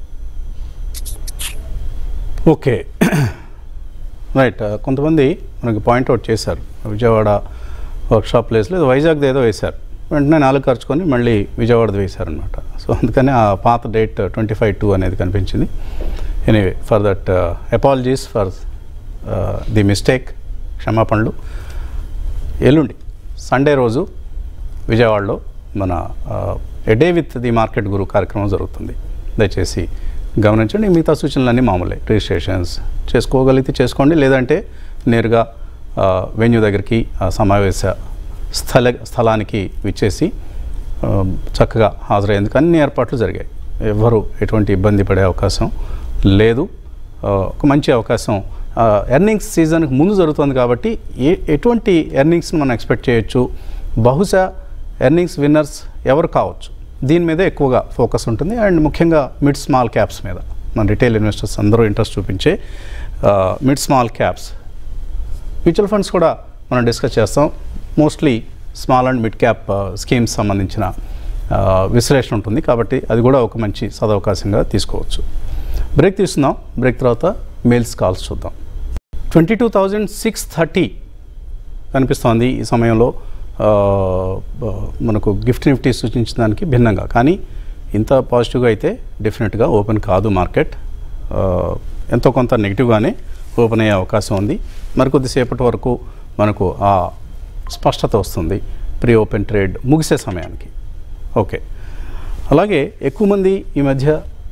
[SPEAKER 1] okay right కొంతమంది మనకి పాయింట్అవుట్ చేశారు విజయవాడ వర్క్షాప్ ప్లేస్లో ఏదో వైజాగ్ది ఏదో వేశారు వెంటనే నాలుగు ఖర్చుకొని మళ్ళీ విజయవాడది వేశారనమాట సో అందుకని ఆ పాత డేట్ ట్వంటీ ఫైవ్ టూ అనేది కనిపించింది anyway for that apologies for the mistake క్షమాపణలు ఎల్లుండి సండే రోజు విజయవాడలో మన a day with the market guru కార్యక్రమం జరుగుతుంది దయచేసి గమనించండి మిగతా సూచనలన్నీ మామూలే రిజిస్ట్రేషన్స్ చేసుకోగలిగితే చేసుకోండి లేదంటే నేరుగా వెన్యూ దగ్గరికి ఆ సమావేశ స్థల స్థలానికి విచ్చేసి ఆ, చక్కగా హాజరయ్యేందుకు అన్ని ఏర్పాట్లు జరిగాయి ఎవ్వరూ ఎటువంటి ఇబ్బంది పడే అవకాశం లేదు ఆ, ఒక మంచి అవకాశం ఎర్నింగ్స్ సీజన్కి ముందు జరుగుతుంది కాబట్టి ఏ ఎటువంటి ఎర్నింగ్స్ని మనం ఎక్స్పెక్ట్ చేయొచ్చు బహుశా ఎర్నింగ్స్ విన్నర్స్ ఎవరు కావచ్చు దీని మీద ఎక్కువగా ఫోకస్ ఉంటుంది అండ్ ముఖ్యంగా మిడ్ స్మాల్ క్యాప్స్ మీద మన రిటైల్ ఇన్వెస్టర్స్ అందరూ ఇంట్రెస్ట్ చూపించే mid small caps mutual funds కూడా మనం డిస్కస్ చేస్తాం mostly small and mid cap schemes సంబంధించిన ఆ, విశ్లేషణ ఉంటుంది కాబట్టి అది కూడా ఒక మంచి సదవకాశంగా తీసుకోవచ్చు బ్రేక్ తీసుకుందాం బ్రేక్ తర్వాత మెయిల్స్ కాల్స్ చూద్దాం twenty two thousand six thirty కనిపిస్తోంది ఈ సమయంలో ఆ, బ- మనకు గిఫ్ట్ నిఫ్టీ సూచించిన దానికి భిన్నంగా కానీ ఇంత పాజిటివ్గా అయితే డెఫినెట్గా ఓపెన్ కాదు మార్కెట్ ఆ, ఎంతో కొంత నెగిటివ్గానే ఓపెన్ అయ్యే అవకాశం ఉంది మరికొద్దిసేపటి వరకు మనకు ఆ స్పష్టత వస్తుంది ప్రీ ఓపెన్ ట్రేడ్ ముగిసే సమయానికి ఓకే అలాగే ఎక్కువ మంది ఈ మధ్య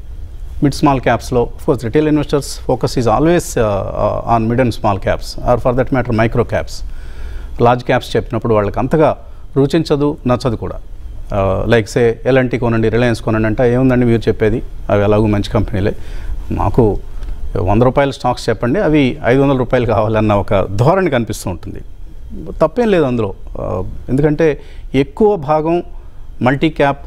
[SPEAKER 1] మిడ్ స్మాల్ క్యాప్స్లో course retail investors focus is always on mid and small caps or for that matter micro caps large caps చెప్పినప్పుడు వాళ్ళకి అంతగా రుచించదు నచ్చదు కూడా లైక్ సే ఎల్ఎన్టీ కొనండి రిలయన్స్ కొనండి అంటే ఏముందండి మీరు చెప్పేది అవి ఎలాగో మంచి కంపెనీలే మాకు వంద రూపాయల స్టాక్స్ చెప్పండి అవి ఐదు వందల రూపాయలు కావాలన్న ఒక ధోరణి కనిపిస్తూ ఉంటుంది తప్పేం లేదు అందులో ఆ, ఎందుకంటే ఎక్కువ భాగం multi cap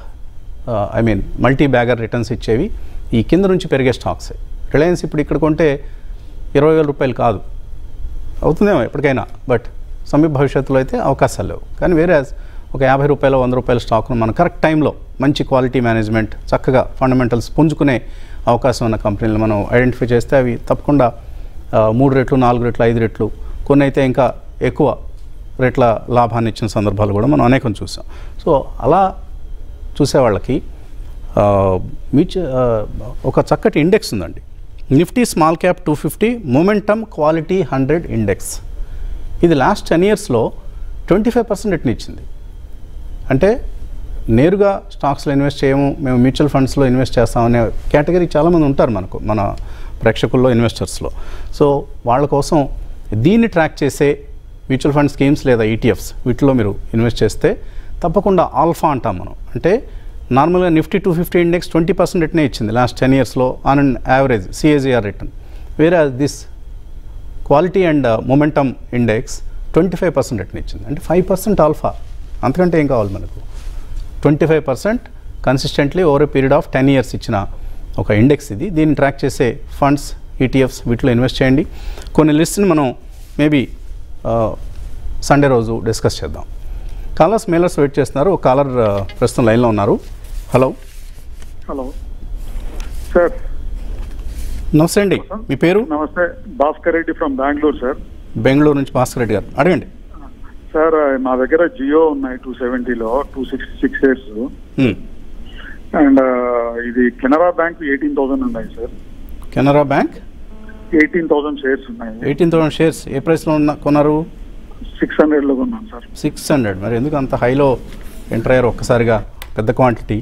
[SPEAKER 1] I mean multi bagger returns ఇచ్చేవి ఈ కింద నుంచి పెరిగే స్టాక్సే రిలయన్స్ ఇప్పుడు ఇక్కడ కొంటే ఇరవై వేల రూపాయలు కాదు అవుతుందేమో ఎప్పటికైనా బట్ సమీప భవిష్యత్తులో అయితే అవకాశాలు లేవు కానీ వేరే ఒక యాభై రూపాయల వంద రూపాయల స్టాక్ను మనం కరెక్ట్ టైంలో మంచి క్వాలిటీ మేనేజ్మెంట్ చక్కగా ఫండమెంటల్స్ పుంజుకునే అవకాశం ఉన్న కంపెనీలు మనం ఐడెంటిఫై చేస్తే అవి తప్పకుండా ఆ, మూడు రెట్లు నాలుగు రెట్లు ఐదు రెట్లు కొన్ని అయితే ఇంకా ఎక్కువ రెట్ల లాభాన్ని ఇచ్చిన సందర్భాలు కూడా మనం అనేకం చూసాం సో అలా చూసే వాళ్ళకి ఆ, మ్యూచు ఆ, ఒక చక్కటి ఇండెక్స్ ఉందండి Nifty small cap two fifty momentum quality hundred index ఇది లాస్ట్ టెన్ ఇయర్స్లో ట్వంటీ ఫైవ్ పర్సెంట్ రిటర్న్ ఇచ్చింది అంటే నేరుగా స్టాక్స్లో ఇన్వెస్ట్ చేయము మేము మ్యూచువల్ ఫండ్స్లో ఇన్వెస్ట్ చేస్తామనే కేటగిరీ చాలామంది ఉంటారు మనకు మన ప్రేక్షకుల్లో ఇన్వెస్టర్స్లో సో వాళ్ళ కోసం దీన్ని ట్రాక్ చేసే మ్యూచువల్ ఫండ్ స్కీమ్స్ లేదా ఈటీఎఫ్స్ వీటిలో మీరు ఇన్వెస్ట్ చేస్తే తప్పకుండా ఆల్ఫా అంటాం మనం అంటే నార్మల్గా Nifty two fifty index twenty percent రిటర్నే ఇచ్చింది లాస్ట్ టెన్ ఇయర్స్లో on an average CAGR return వేరే this quality and momentum index twenty five percent return ఇచ్చింది అంటే ఫైవ్ పర్సెంట్ ఆల్ఫా అంతకంటే ఏం కావాలి మనకు twenty five percent consistently over a period of ten years ఇచ్చిన ఒక ఇండెక్స్ ఇది దీన్ని ట్రాక్ చేసే ఫండ్స్ ఈటీఎఫ్స్ వీటిలో ఇన్వెస్ట్ చేయండి కొన్ని లిస్ట్ని మనం మేబీ సండే రోజు డిస్కస్ చేద్దాం కాలర్స్ మెయిలర్స్ వెయిట్ చేస్తున్నారు ఒక కాలర్ ప్రస్తుతం లైన్లో ఉన్నారు హలో
[SPEAKER 4] హలో సార్
[SPEAKER 1] నమస్తే అండి మీ పేరు
[SPEAKER 4] నమస్తే భాస్కర్ రెడ్డి ఫ్రమ్ బెంగళూరు సార్
[SPEAKER 1] బెంగళూరు నుంచి భాస్కర్ రెడ్డి గారు అడగండి
[SPEAKER 4] సార్ నా దగ్గర జియో ఉన్నాయి టూ సెవెంటీలో two sixty six years
[SPEAKER 1] hmm.
[SPEAKER 4] And ఇది కెనరా బ్యాంక్ ఎయిటీన్ థౌసండ్ ఉన్నాయి sir
[SPEAKER 1] Canara Bank
[SPEAKER 4] eighteen thousand shares ఉన్నాయి
[SPEAKER 1] ఎయిటీన్ థౌసండ్ షేర్స్ ఏ ప్రైస్లో ఉన్న కొన్నారు
[SPEAKER 4] సిక్స్ హండ్రెడ్ లో కొన్నాను సార్
[SPEAKER 1] సిక్స్ హండ్రెడ్ మరి ఎందుకు అంత హైలో ఎంటర్ అయ్యారు ఒక్కసారిగా పెద్ద quantity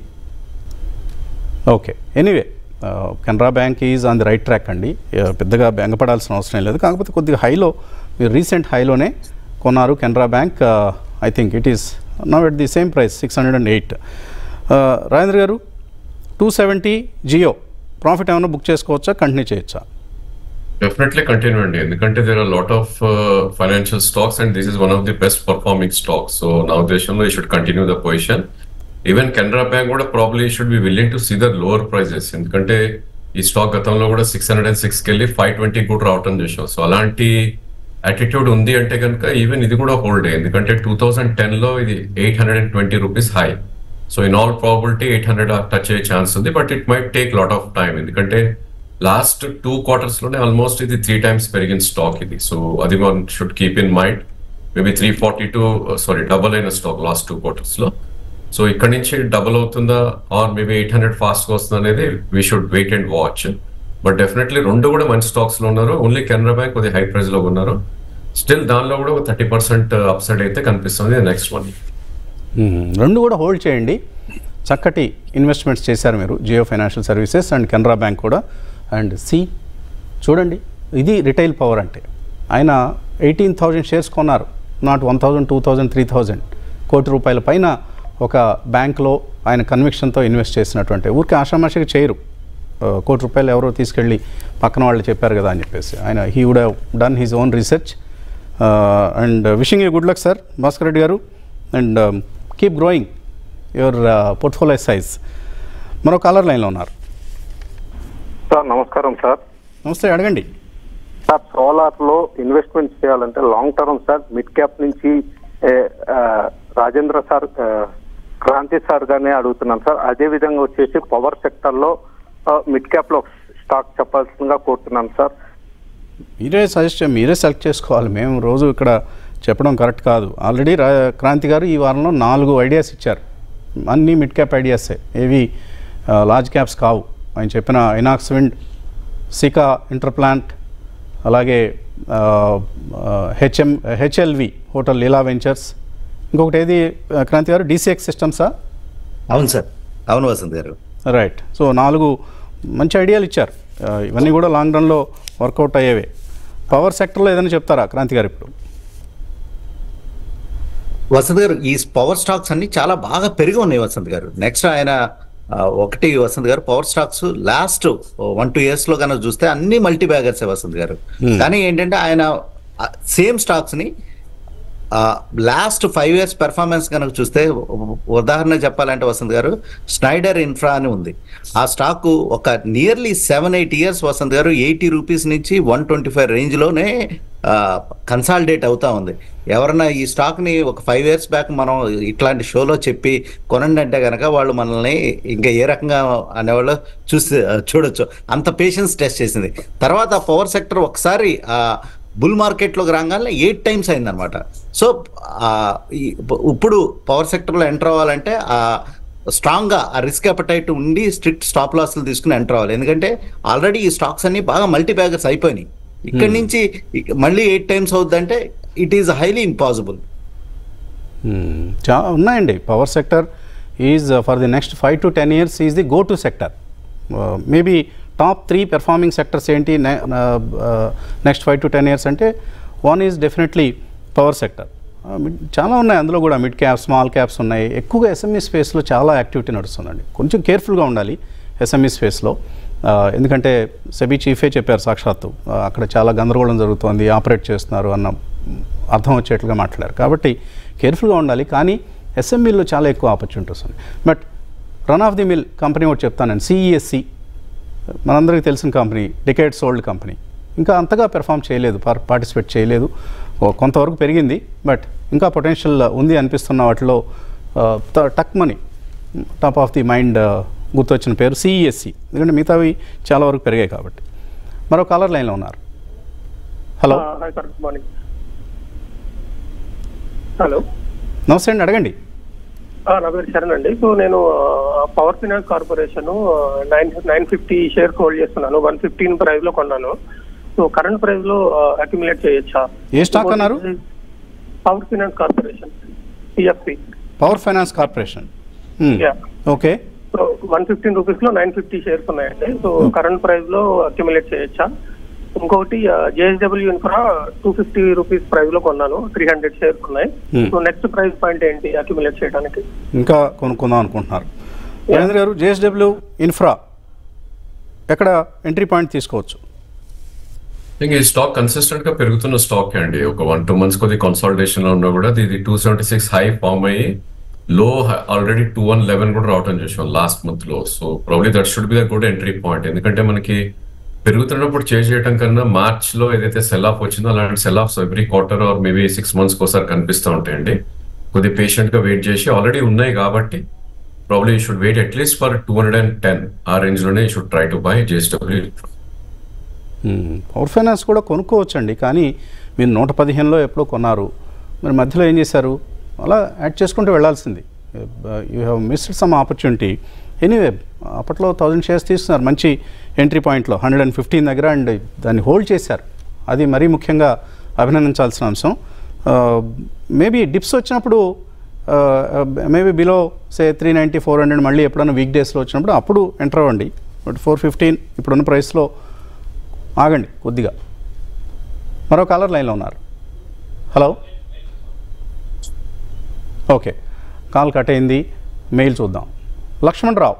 [SPEAKER 1] okay anyway Canara Bank is on the right track అండి ఆ, పెద్దగా బెంగపడాల్సిన అవసరం లేదు కాకపోతే కొద్దిగా హైలో మీరు రీసెంట్ హైలోనే కొన్నారు Canara Bank I think it is now at the same price six hundred and eight Rajendra garu two seventy Jio profit ఏమైనా బుక్ చేసుకోవచ్చా కంటిన్యూ చేయొచ్చా
[SPEAKER 3] డెఫినెట్లీ కంటిన్యూ అండి ఎందుకంటే there are lot of financial stocks and this is one of the best performing stocks so నా ఉద్దేశంలో ఈ should continue the position even Canara Bank కూడా probably should be willing to see the lower prices ఎందుకంటే ఈ stock గతంలో కూడా six hundred and సిక్స్కి వెళ్ళి ఫైవ్ ట్వంటీ కూడా రావటం చూసాం సో అలాంటి యాటిట్యూడ్ ఉంది అంటే కనుక ఈవెన్ ఇది కూడా హోల్డ్ ఎందుకంటే టూ థౌసండ్ టెన్ లో ఇది eight hundred and twenty rupees high so in all probability eight hundred touch అయ్యే ఛాన్స్ ఉంది but it might take lot of time ఎందుకంటే లాస్ట్ టూ క్వార్టర్స్ లోనే ఆల్మోస్ట్ ఇది త్రీ టైమ్స్ పెరిగిన stock ఇది so అది one should keep in mind maybe three forty two sorry double అయిన stock last two quarters లో so ఇక్కడ నుంచి డబుల్ అవుతుందా or maybe eight hundred fast గా వస్తుందా అనేది we should wait and watch but definitely రెండు కూడా మంచి స్టాక్స్ లో ఉన్నారు ఓన్లీ కెనరా బ్యాంక్ కొద్దిగా హై ప్రైస్ లో ఉన్నారు స్టిల్ దానిలో కూడా ఒక థర్టీ పర్సెంట్ అప్సైడ్ అయితే కనిపిస్తుంది నెక్స్ట్ వన్
[SPEAKER 1] మ్మ్. రెండు కూడా హోల్డ్ చేయండి చక్కటి ఇన్వెస్ట్మెంట్స్ చేశారు మీరు Jio Financial Services and Canara Bank కూడా అండ్ సి చూడండి ఇది రిటైల్ పవర్ అంటే ఆయన ఎయిటీన్ థౌజండ్ షేర్స్ కొన్నారు not one thousand two thousand three thousand కోటి రూపాయల పైన ఒక బ్యాంక్లో ఆయన కన్విక్షన్తో ఇన్వెస్ట్ చేసినటువంటి ఊరికే ఆషామాషిగా చేయరు ఆ, కోటి రూపాయలు ఎవరో తీసుకెళ్ళి పక్కన వాళ్ళు చెప్పారు కదా అని చెప్పేసి ఆయన he would have done his own research and wishing a good luck sir Bhaskar Reddy garu and keep growing your portfolio size మరో కాలర్ లైన్లో ఉన్నారు
[SPEAKER 5] సార్ నమస్కారం సార్
[SPEAKER 1] నమస్తే అడగండి
[SPEAKER 5] సార్ సోలార్ లో ఇన్వెస్ట్మెంట్ చేయాలంటే long term sir mid cap నుంచి ఏ, ఆ, రాజేంద్ర సార్ ఆ, క్రాంతి సార్ గానే అడుగుతున్నాను సార్ అదే విధంగా వచ్చేసి పవర్ సెక్టర్ లో ఆ, మిడ్ క్యాప్ లో స్టాక్ చెప్పాల్సిందిగా కోరుతున్నాను సార్
[SPEAKER 1] మీరే సజెస్ట్ చే- మీరే సెలెక్ట్ చేసుకోవాలి మేము రోజు ఇక్కడ చెప్పడం కరెక్ట్ కాదు ఆల్రెడీ రా క్రాంతి గారు ఈ వారంలో నాలుగు ఐడియాస్ ఇచ్చారు అన్నీ మిడ్ క్యాప్ ఐడియాసే ఏవి లార్జ్ క్యాప్స్ కావు ఆయన చెప్పిన ఇనాక్స్ విండ్ సికా ఇంటర్ప్లాంట్ అలాగే హెచ్ఎం హెచ్ఎల్వి హోటల్ లీలా వెంచర్స్ ఇంకొకటి ఏది ఆ, క్రాంతి గారు డీసీఎక్స్ సిస్టమ్సా
[SPEAKER 2] అవును సార్ అవును వసంత్ గారు
[SPEAKER 1] రైట్ సో నాలుగు మంచి ఐడియాలు ఇచ్చారు ఆ, ఇవన్నీ కూడా లాంగ్ రన్లో వర్కౌట్ అయ్యేవే పవర్ సెక్టర్లో ఏదైనా చెప్తారా క్రాంతి గారు ఇప్పుడు
[SPEAKER 2] వసంత్ గారు ఈ పవర్ స్టాక్స్ అన్ని చాలా బాగా పెరిగి ఉన్నాయి వసంత్ గారు నెక్స్ట్ ఆయన ఆ, ఒకటి Vasant garu power stocks last one two years లో కనుక చూస్తే అన్ని మల్టీ బ్యాగర్స్ వసంత్ గారు కానీ ఏంటంటే ఆయన సేమ్ స్టాక్స్ ని లాస్ట్ ఫైవ్ ఇయర్స్ పెర్ఫార్మెన్స్ కనుక చూస్తే ఉ- ఉదాహరణ చెప్పాలంటే వసంత్ గారు స్నైడర్ ఇన్ఫ్రా అని ఉంది ఆ స్టాక్ ఒక nearly seven eight years Vasant garu eighty rupees నుంచి వన్ ట్వంటీ ఫైవ్ రేంజ్లోనే కన్సాలిడేట్ అవుతా ఉంది ఎవరన్నా ఈ స్టాక్ని ఒక ఫైవ్ ఇయర్స్ బ్యాక్ మనం ఇట్లాంటి షోలో చెప్పి కొనండి అంటే కనుక వాళ్ళు మనల్ని ఇంకా ఏ రకంగా అనేవాళ్ళు చూసి చూడొచ్చు అంత పేషెన్స్ టెస్ట్ చేసింది తర్వాత పవర్ సెక్టర్ ఒకసారి ఆ, బుల్ మార్కెట్లోకి రాగానే ఎయిట్ టైమ్స్ అయిందనమాట సో ఆ, ఈ- ఇప్పుడు పవర్ సెక్టర్లో ఎంటర్ అవ్వాలంటే ఆ స్ట్రాంగ్గా ఆ రిస్క్ అపటైట్ ఉండి స్ట్రిక్ట్ స్టాప్ లాస్లు తీసుకుని ఎంటర్ అవ్వాలి ఎందుకంటే ఆల్రెడీ ఈ స్టాక్స్ అన్ని బాగా మల్టీ బ్యాగర్స్ అయిపోయినాయి ఇక్కడి నుంచి ఇక- మళ్ళీ ఎయిట్ టైమ్స్ అవుద్దంటే ఇట్ ఈస్ హైలీ ఇంపాసిబుల్
[SPEAKER 1] చా ఉన్నాయండి power sector is for the next five to ten years is the go to sector maybe top three performing sectors ఏంటి next five to ten years అంటే one is definitely power sector చాలా ఉన్నాయి అందులో కూడా mid cap small caps ఉన్నాయి ఎక్కువగా SME స్పేస్లో చాలా యాక్టివిటీ నడుస్తుందండి కొంచెం కేర్ఫుల్గా ఉండాలి ఎస్ఎంఈ స్పేస్లో ఎందుకంటే సెబీ చీఫే చెప్పారు సాక్షాత్తు ఆ, అక్కడ చాలా గందరగోళం జరుగుతోంది ఆపరేట్ చేస్తున్నారు అన్న అర్థం వచ్చేట్లుగా మాట్లాడారు కాబట్టి కేర్ఫుల్గా ఉండాలి కానీ ఎస్ఎంఈలో చాలా ఎక్కువ ఆపర్చునిటీస్ ఉన్నాయి but run of the mill company ఒకటి చెప్తానండి సిఈఎస్సి మనందరికీ తెలిసిన కంపెనీ డికేట్ సోల్డ్ కంపెనీ ఇంకా అంతగా పెర్ఫామ్ చేయలేదు పార్ పార్టిసిపేట్ చేయలేదు ఓ కొంతవరకు పెరిగింది బట్ ఇంకా పొటెన్షియల్ ఉంది అనిపిస్తున్న వాటిలో ఆ, త- టక్ మనీ టాప్ ఆఫ్ ది మైండ్ గుర్తొచ్చిన పేరు సిఈఎస్సి ఎందుకంటే మిగతావి చాలా వరకు పెరిగాయి కాబట్టి మరో కాలర్ లైన్లో ఉన్నారు hello
[SPEAKER 6] hi sir good morning hello
[SPEAKER 1] నమస్తే అండి అడగండి
[SPEAKER 6] ఆ, నా పేరు శరణ్ అండి సో నేను ఆ, Power Finance Corporation nine nine fifty shares hold చేస్తున్నాను వన్ ఫిఫ్టీన్ ప్రైస్ లో కొన్నాను సో కరెంట్ ప్రైస్ లో అక్యుములేట్ చేయొచ్చా
[SPEAKER 1] ఏ స్టాక్ అన్నారు?
[SPEAKER 6] Power Finance Corporation PFC
[SPEAKER 1] Power Finance Corporation hmm.
[SPEAKER 6] Yeah.
[SPEAKER 1] Okay
[SPEAKER 6] so one fifteen rupees లో నైన్ ఫిఫ్టీ షేర్స్ ఉన్నాయండి so current price లో అక్యుములేట్ చేయొచ్చా ఇంకొకటి JSW Infra two fifty rupees price లో కొన్నాను త్రీ హండ్రెడ్ షేర్స్ ఉన్నాయి
[SPEAKER 1] Hmm.
[SPEAKER 6] So next price point ఏంటి accumulate చేయడానికి
[SPEAKER 1] ఇంకా కొనుక్కుందాం అనుకుంటున్నారు రాజేంద్ర గారు జేఎస్డబ్ల్యూ ఇన్ఫ్రా ఎక్కడ ఎంట్రీ పాయింట్ తీసుకోవచ్చు
[SPEAKER 3] ఇంకా ఈ స్టాక్ కన్సిస్టెంట్ గా పెరుగుతున్న స్టాక్ అండి ఒక వన్ టూ మంత్స్ కొద్ది కన్సాలిడేషన్ లో ఉన్నా కూడా ఇది two seventy six high form అయ్యి లో ఆల్రెడీ టూ వన్ లెవెన్ కూడా రావటం చూసాం లాస్ట్ మంత్ లో so probably that should be the good entry point ఎందుకంటే మనకి పెరుగుతున్నప్పుడు చేంజ్ చేయడం కన్నా మార్చ్ లో ఏదైతే సెల్ ఆఫ్ వచ్చిందో అలాంటి sell offs every quarter or maybe six months ఒకసారి కనిపిస్తూ ఉంటాయండి కొద్ది పేషెంట్ గా వెయిట్ చేసి ఆల్రెడీ ఉన్నాయి కాబట్టి probably you should wait at least for two hundred and ten ఆ రేంజ్ లోనే should try to buy JSW
[SPEAKER 1] hmm. Power Finance కూడా కొనుక్కోవచ్చండి కానీ మీరు నూట పదిహేనులో ఎప్పుడో కొన్నారు మరి మధ్యలో ఏం చేశారు అలా యాడ్ చేసుకుంటూ వెళ్ళాల్సింది you have missed some opportunity anyway అప్పట్లో థౌజండ్ షేర్స్ తీసుకున్నారు మంచి ఎంట్రీ పాయింట్లో హండ్రెడ్ అండ్ ఫిఫ్టీన్ దగ్గర అండ్ దాన్ని హోల్డ్ చేశారు అది మరీ ముఖ్యంగా అభినందించాల్సిన అంశం మేబీ డిప్స్ వచ్చినప్పుడు maybe below say three ninety four hundred మళ్ళీ ఎప్పుడైనా వీక్ డేస్లో వచ్చినప్పుడు అప్పుడు ఎంటర్ అవ్వండి బట్ ఫోర్ ఫిఫ్టీన్ ఇప్పుడున్న ప్రైస్లో ఆగండి కొద్దిగా మరో కాలర్ లైన్లో ఉన్నారు హలో ఓకే కాల్ కట్ అయింది మెయిల్ చూద్దాం లక్ష్మణ్ రావు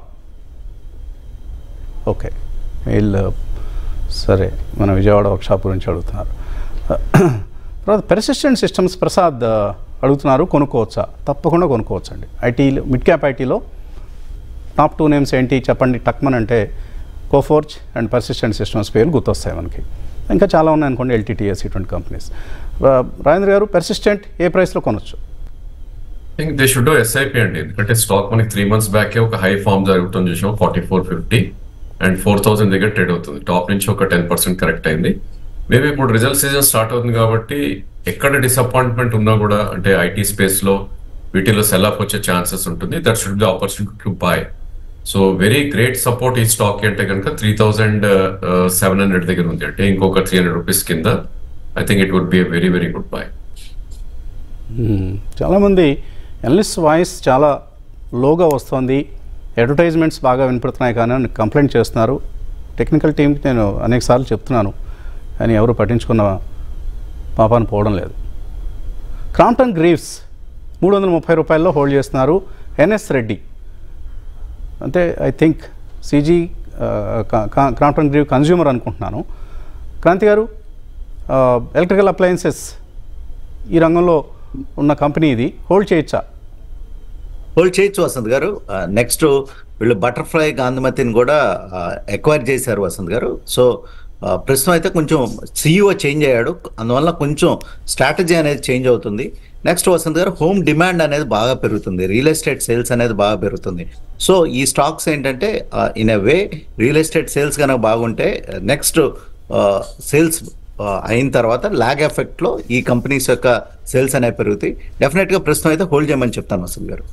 [SPEAKER 1] ఓకే మెయిల్ సరే మన విజయవాడ వర్క్షాప్ గురించి అడుగుతున్నారు తర్వాత పెర్సిస్టెంట్ సిస్టమ్స్ ప్రసాద్ అడుగుతున్నారు కొనుక్కోవచ్చా తప్పకుండా కొనుక్కోవచ్చండి ఐటీలో మిడ్ క్యాప్ ఐటీలో టాప్ టూ నేమ్స్ ఏంటి చెప్పండి టక్మన్ అంటే కోఫోర్జ్ అండ్ పర్సిస్టెంట్ సిస్టమ్స్ పేర్లు గుర్తొస్తాయి మనకి ఇంకా చాలా ఉన్నాయి అనుకోండి ఎల్టీటీఎస్ ఇటువంటి కంపెనీస్ రాజేంద్ర గారు పర్సిస్టెంట్ ఏ ప్రైస్లో కొనొచ్చు
[SPEAKER 3] థింక్ దే షుడ్ ఎస్ఐపి అండి ఎందుకంటే స్టాక్ మనకి త్రీ మంత్స్ బ్యాక్ ఒక హై ఫామ్ జరుగుతుంది చూసాం forty four fifty and four thousand దగ్గర ట్రేడ్ అవుతుంది టాప్ నుంచి ఒక టెన్ పర్సెంట్ కరెక్ట్ అయింది మేబీ ఇప్పుడు రిజల్ట్ సీజన్ స్టార్ట్ అవుతుంది కాబట్టి ఎక్కడ డిసప్పాయింట్మెంట్ ఉన్నా కూడా అంటే ఐటీ స్పేస్ లో వీటిలో సెల్ ఆఫ్ వచ్చే ఛాన్సెస్ ఉంటుంది that should be opportunity to buy so very great support ఈ స్టాక్ అంటే కనుక త్రీ థౌసండ్ సెవెన్ హండ్రెడ్ దగ్గర ఉంది అంటే ఇంకొక త్రీ హండ్రెడ్ రూపీస్ కింద I think it would be very very good buy
[SPEAKER 1] చాలామంది ఎనలిస్ట్ వాయిస్ చాలా లోగా వస్తుంది అడ్వర్టైజ్మెంట్స్ బాగా వినపడుతున్నాయి కానీ అని కంప్లైంట్ చేస్తున్నారు టెక్నికల్ టీంకి నేను అనేకసార్లు చెప్తున్నాను కానీ ఎవరు పట్టించుకున్న పాపాన్ని పోవడం లేదు క్రాంప్టన్ గ్రీవ్స్ మూడు వందల ముప్పై రూపాయల్లో హోల్డ్ చేస్తున్నారు ఎన్ఎస్ రెడ్డి అంటే I think CG Crompton Greaves Consumer అనుకుంటున్నాను క్రాంతి గారు ఎలక్ట్రికల్ అప్లయన్సెస్ ఈ రంగంలో ఉన్న కంపెనీ ఇది హోల్డ్ చేయొచ్చా
[SPEAKER 2] హోల్డ్ చేయొచ్చు వసంత్ గారు నెక్స్ట్ వీళ్ళు బటర్ఫ్లై గాంధమతిని కూడా ఎక్వైర్ చేశారు వసంత్ గారు సో ఆ, ప్రస్తుతం అయితే కొంచెం సిఇఓ చేంజ్ అయ్యాడు అందువల్ల కొంచెం స్ట్రాటజీ అనేది చేంజ్ అవుతుంది నెక్స్ట్ వసంత్ గారు హోమ్ డిమాండ్ అనేది బాగా పెరుగుతుంది రియల్ ఎస్టేట్ సేల్స్ అనేది బాగా పెరుగుతుంది సో ఈ స్టాక్స్ ఏంటంటే in a way real estate sales కనుక బాగుంటే నెక్స్ట్ సేల్స్ అయిన తర్వాత లాగ్ ఎఫెక్ట్లో ఈ కంపెనీస్ యొక్క సేల్స్ అనేవి పెరుగుతాయి డెఫినెట్గా ప్రస్తుతం అయితే హోల్డ్ చేయమని చెప్తాను వసంత్ గారు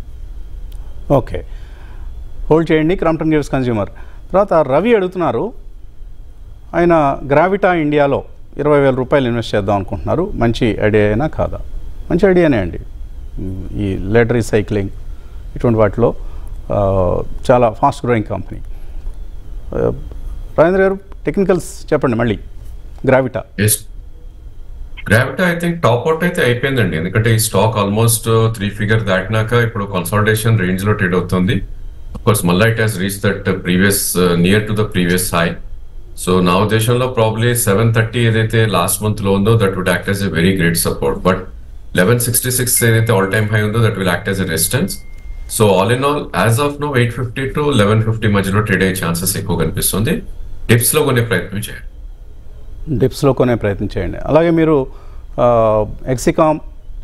[SPEAKER 1] ఓకే హోల్డ్ చేయండి క్రాంప్టన్ గ్రీవ్స్ కన్జ్యూమర్ తర్వాత రవి అడుగుతున్నారు ఆయన గ్రావిటా ఇండియాలో ఇరవై వేల రూపాయలు ఇన్వెస్ట్ చేద్దాం అనుకుంటున్నారు మంచి ఐడియా అయినా కాదా మంచి ఐడియానే అండి మ్, ఈ లెడ్ రీసైక్లింగ్ ఇటువంటి వాటిలో ఆ, చాలా ఫాస్ట్ గ్రోయింగ్ కంపెనీ ఆ, రాజేంద్ర గారు టెక్నికల్స్ చెప్పండి మళ్ళీ Gravita
[SPEAKER 3] yes Gravita I think top out అయితే అయిపోయిందండి ఎందుకంటే ఈ స్టాక్ ఆల్మోస్ట్ త్రీ ఫిగర్ దాటినాక ఇప్పుడు కన్సాలిడేషన్ రేంజ్ లో ట్రేడ్ అవుతుంది కోర్స్ మళ్ళీ it has reach that previous near to the previous high so నా ఉద్దేశంలో ప్రాబ్లీ సెవెన్ థర్టీ ఏదైతే లాస్ట్ మంత్ లో ఉందో that would act as a very great support but eleven sixty six ఏదైతే all time high ఉందో that will act as a resistance so all in all as of now eight fifty to eleven fifty మధ్యలో trade అయ్యే chances ఎక్కువ కనిపిస్తుంది tips లో కొనే ప్రయత్నం చేయండి
[SPEAKER 1] డిప్స్లో కొనే ప్రయత్నం చేయండి అలాగే మీరు ఆ, ఎక్సికామ్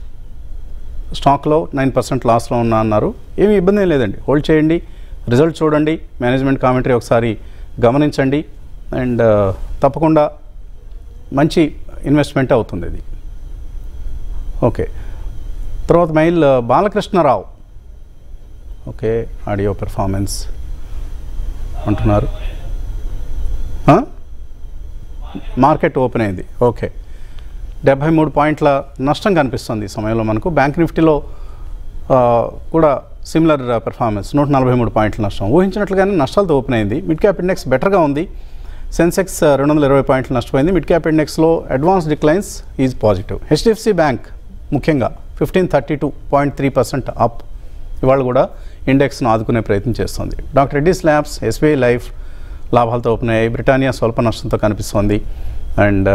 [SPEAKER 1] స్టాక్లో నైన్ పర్సెంట్ లాస్లో ఉన్నా అన్నారు ఏమీ ఇబ్బంది ఏం లేదండి హోల్డ్ చేయండి రిజల్ట్ చూడండి మేనేజ్మెంట్ కామెంటరీ ఒకసారి గమనించండి అండ్ ఆ, తప్పకుండా మంచి ఇన్వెస్ట్మెంట్ అవుతుంది ఇది ఓకే తర్వాత mail Balakrishnarao okay audio performance అంటున్నారు ఆ? మార్కెట్ ఓపెన్ అయింది ఓకే డెబ్భై మూడు పాయింట్ల నష్టం కనిపిస్తుంది ఈ సమయంలో మనకు బ్యాంక్ నిఫ్టీలో ఆ, కూడా సిమిలర్ పెర్ఫార్మెన్స్ నూట నలభై మూడు పాయింట్ల నష్టం ఊహించినట్లుగానే నష్టాలతో ఓపెన్ అయింది మిడ్ క్యాప్ ఇండెక్స్ బెటర్గా ఉంది సెన్సెక్స్ రెండు వందల ఇరవై పాయింట్లు నష్టపోయింది మిడ్ క్యాప్ ఇండెక్స్లో advance declines is positive HDFC Bank ముఖ్యంగా fifteen thirty two point three percent up ఇవాళ కూడా ఇండెక్స్ను ఆదుకునే ప్రయత్నం చేస్తుంది Doctor Reddy's Labs SBI Life లాభాలతో ఓపెన్ అయ్యాయి బ్రిటానియా స్వల్ప నష్టంతో కనిపిస్తోంది and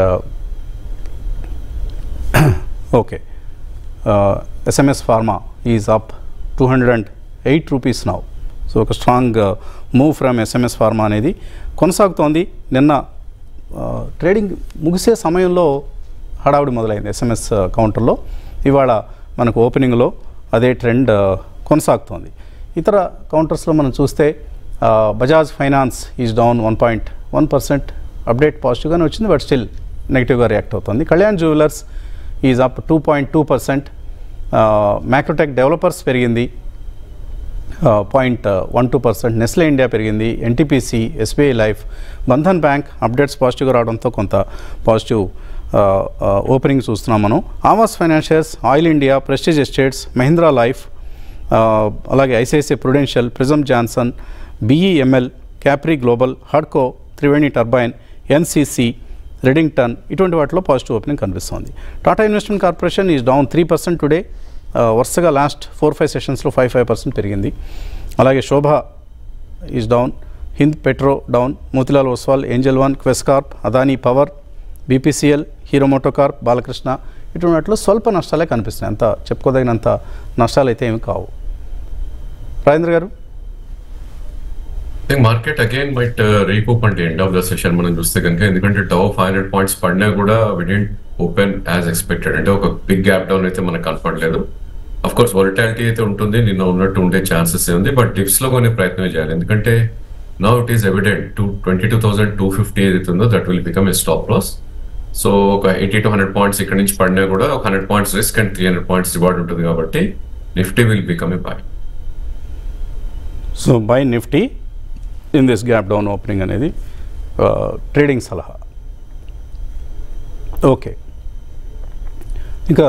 [SPEAKER 1] okay SMS Pharma is up two hundred and eight rupees now so ఒక strong move from SMS Pharma అనేది కొనసాగుతోంది నిన్న ట్రేడింగ్ ముగిసే సమయంలో హడావుడి మొదలైంది ఎస్ఎంఎస్ కౌంటర్లో ఇవాళ మనకు ఓపెనింగ్లో అదే ట్రెండ్ కొనసాగుతోంది ఇతర కౌంటర్స్లో మనం చూస్తే ఆ, Bajaj finance is down one point one percent update పాజిటివ్గానే వచ్చింది బట్ స్టిల్ నెగిటివ్గా రియాక్ట్ అవుతుంది Kalyan jewellers is up two point two percent macrotech developers పెరిగింది point one two percent Nestle India పెరిగింది NTPC SBI life Bandhan bank updates పాజిటివ్గా రావడంతో కొంత positive opening చూస్తున్నాం మనం Aavas financials oil India prestige estates Mahindra life ఆ, అలాగే ICICI prudential prism Johnson BEML Capri global హడ్కో త్రివేణి టర్బైన్ ఎన్సీసీ రెడింగ్టన్ ఇటువంటి వాటిలో పాజిటివ్ ఓపెనింగ్ కనిపిస్తోంది Tata investment corporation is down three percent today వరుసగా లాస్ట్ ఫోర్ ఫైవ్ సెషన్స్లో ఫైవ్ ఫైవ్ పర్సెంట్ పెరిగింది అలాగే Sobha is down Hind petro down Motilal Oswal angel one Quess Corp Adani power BPCL Hero MotoCorp Balakrishna ఇటువంటి వాటిలో స్వల్ప నష్టాలే కనిపిస్తున్నాయి అంత చెప్పుకోదగినంత నష్టాలు అయితే ఏమి కావు Rajendra garu
[SPEAKER 3] think market again might recoup అంటే ఎండ్ ఆఫ్ ద సెషన్ మనం చూస్తే కనుక ఎందుకంటే డౌ ఫైవ్ హండ్రెడ్ పాయింట్స్ పడినా కూడా విడెంట్ ఓపెన్ యాజ్ ఎక్స్పెక్టెడ్ అంటే ఒక బిగ్ గ్యాప్ డౌన్ అయితే మనకు కనపడలేదు అఫ్ కోర్స్ వొలటాలిటీ అయితే ఉంటుంది నిన్న ఉన్నట్టు ఉండే ఛాన్సెస్ ఉంది బట్ డిప్స్ లో కొనే ప్రయత్నం చేయాలి ఎందుకంటే now it is evident two twenty two thousand two fifty ఏదైతే ఉందో that will become a stop loss so ఒక ఎయిటీ టు హండ్రెడ్ పాయింట్స్ ఇక్కడ నుంచి పడినా కూడా ఒక hundred points risk and three hundred points reward ఉంటుంది కాబట్టి Nifty will become a buy
[SPEAKER 1] so buy Nifty in this gap down opening అనేది trading సలహా ఓకే ఇంకా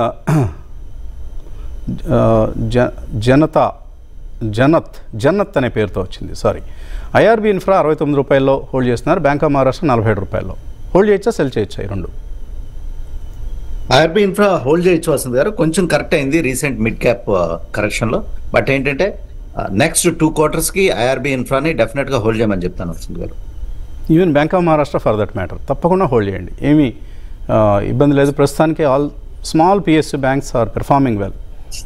[SPEAKER 1] ఆ, జ జనత జనత్ జన్నత్ అనే పేరుతో వచ్చింది సారీ ఐఆర్బీ ఇన్ఫ్రా అరవై తొమ్మిది రూపాయల్లో హోల్డ్ చేస్తున్నారు బ్యాంక్ ఆఫ్ మహారాష్ట్ర నలభై ఏడు రూపాయల్లో హోల్డ్ చేయొచ్చా సెల్ చేయొచ్చా ఈ రెండు
[SPEAKER 2] ఐఆర్బి ఇన్ఫ్రా హోల్డ్ చేయొచ్చు వస్తుంది గారు కొంచెం కరెక్ట్ అయింది రీసెంట్ మిడ్ క్యాప్ కరెక్షన్ లో బట్ ఏంటంటే నెక్స్ట్ టూ క్వార్టర్స్ కి ఐఆర్బి ఇన్ఫ్రాని డెఫినెట్ గా హోల్డ్ చేయమని చెప్తాను వస్తుంది garu
[SPEAKER 1] even bank of Maharashtra for that matter తప్పకుండా హోల్డ్ చేయండి ఏమీ ఆ, ఇబ్బంది లేదు ప్రస్తుతానికి all small PSU banks are performing well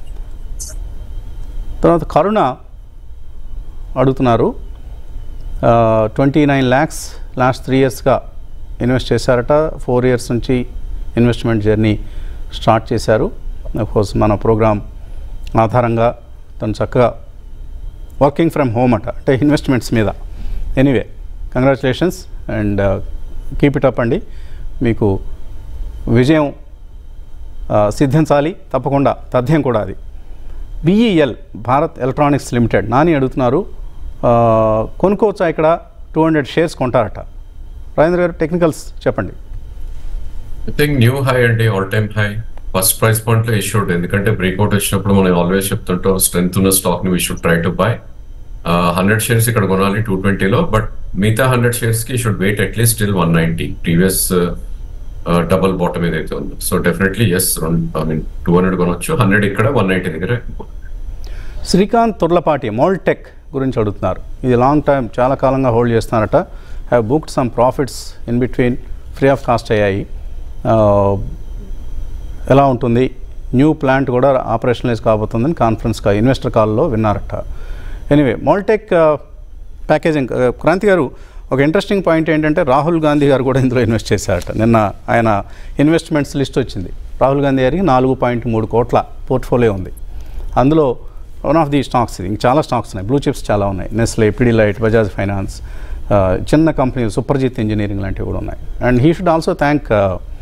[SPEAKER 1] తర్వాత కరుణ అడుగుతున్నారు twenty nine lakhs last three ఇయర్స్గా ఇన్వెస్ట్ చేశారట ఫోర్ ఇయర్స్ నుంచి ఇన్వెస్ట్మెంట్ జర్నీ స్టార్ట్ చేశారు కోర్స్ మన ప్రోగ్రామ్ ఆధారంగా తను చక్కగా వర్కింగ్ ఫ్రమ్ హోమ్ అట అంటే ఇన్వెస్ట్మెంట్స్ మీద anyway congratulations and keep it up అండి మీకు విజయం ఆ, సిద్ధించాలి తప్పకుండా తథ్యం కూడా అది BEL Bharat electronics limited Nani అడుగుతున్నారు ఆ, కొనుక్కోవచ్చా ఇక్కడ టూ హండ్రెడ్ షేర్స్ కొంటారట రాజేంద్ర గారు టెక్నికల్స్ చెప్పండి
[SPEAKER 3] ఐ థింక్ న్యూ హై అండి all time high first price point లో ఇష్యూడ్ ఎందుకంటే బ్రేక్అవుట్ వచ్చినప్పుడు మనం ఆల్వేస్ చెప్తుంటాం స్ట్రెంత్ ఉన్న స్టాక్ ని we should try to buy hundred shares ఇక్కడ కొనాలి టూ ట్వంటీలో బట్ మిగతా హండ్రెడ్ షేర్స్ కి should wait at least till one ninety previous double bottom ఏదైతే ఉందో so definitely yes I mean two hundred కొనొచ్చు హండ్రెడ్ ఇక్కడ వన్ నైన్టీ దగ్గర
[SPEAKER 1] శ్రీకాంత్ తుర్లపాటి మోల్టెక్ గురించి అడుగుతున్నారు ఇది లాంగ్ టైం చాలా కాలంగా హోల్డ్ చేస్తున్నారట have booked some profits in between free of cost అయ్యాయి ఆ, ఎలా ఉంటుంది న్యూ ప్లాంట్ కూడా ఆపరేషనలైజ్ కాబోతుందని కాన్ఫరెన్స్గా ఇన్వెస్టర్ కాల్లో విన్నారట ఎనీవే మోల్టెక్ ప్యాకేజింగ్ ఆ, క్రాంతి గారు ఒక ఇంట్రెస్టింగ్ పాయింట్ ఏంటంటే రాహుల్ గాంధీ గారు కూడా ఇందులో ఇన్వెస్ట్ చేశారట నిన్న ఆయన ఇన్వెస్ట్మెంట్స్ లిస్ట్ వచ్చింది రాహుల్ గాంధీ గారికి నాలుగు పాయింట్ మూడు కోట్ల పోర్ట్ఫోలియో ఉంది అందులో వన్ ఆఫ్ ది స్టాక్స్ ఇది ఇంకా చాలా స్టాక్స్ ఉన్నాయి బ్లూ చిప్స్ చాలా ఉన్నాయి నెస్లే పిడిలైట్ బజాజ్ ఫైనాన్స్ ఆ, చిన్న కంపెనీలు సూపర్జిత్ ఇంజనీరింగ్ లాంటివి కూడా ఉన్నాయి and he should also thank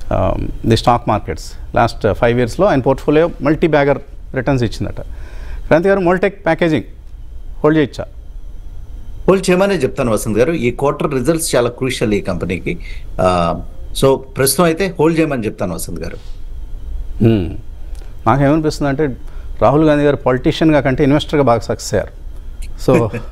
[SPEAKER 1] the stock markets last five ఇయర్స్లో ఆయన పోర్ట్ఫోలియో మల్టీ బ్యాగర్ రిటర్న్స్ ఇచ్చిందట Kranti garu MoldTek packaging hold చేయొచ్చా
[SPEAKER 2] హోల్డ్ చేయమనే చెప్తాను వసంత్ గారు ఈ క్వార్టర్ రిజల్ట్స్ చాలా క్రూషియల్ ఈ కంపెనీకి సో ప్రస్తుతం అయితే హోల్డ్ చేయమని చెప్తాను వసంత్ గారు
[SPEAKER 1] మ్మ్. నాకేమనిపిస్తుంది అంటే రాహుల్ గాంధీ గారు పొలిటీషియన్గా కంటే ఇన్వెస్టర్గా బాగా సక్సెస్ అయ్యారు సో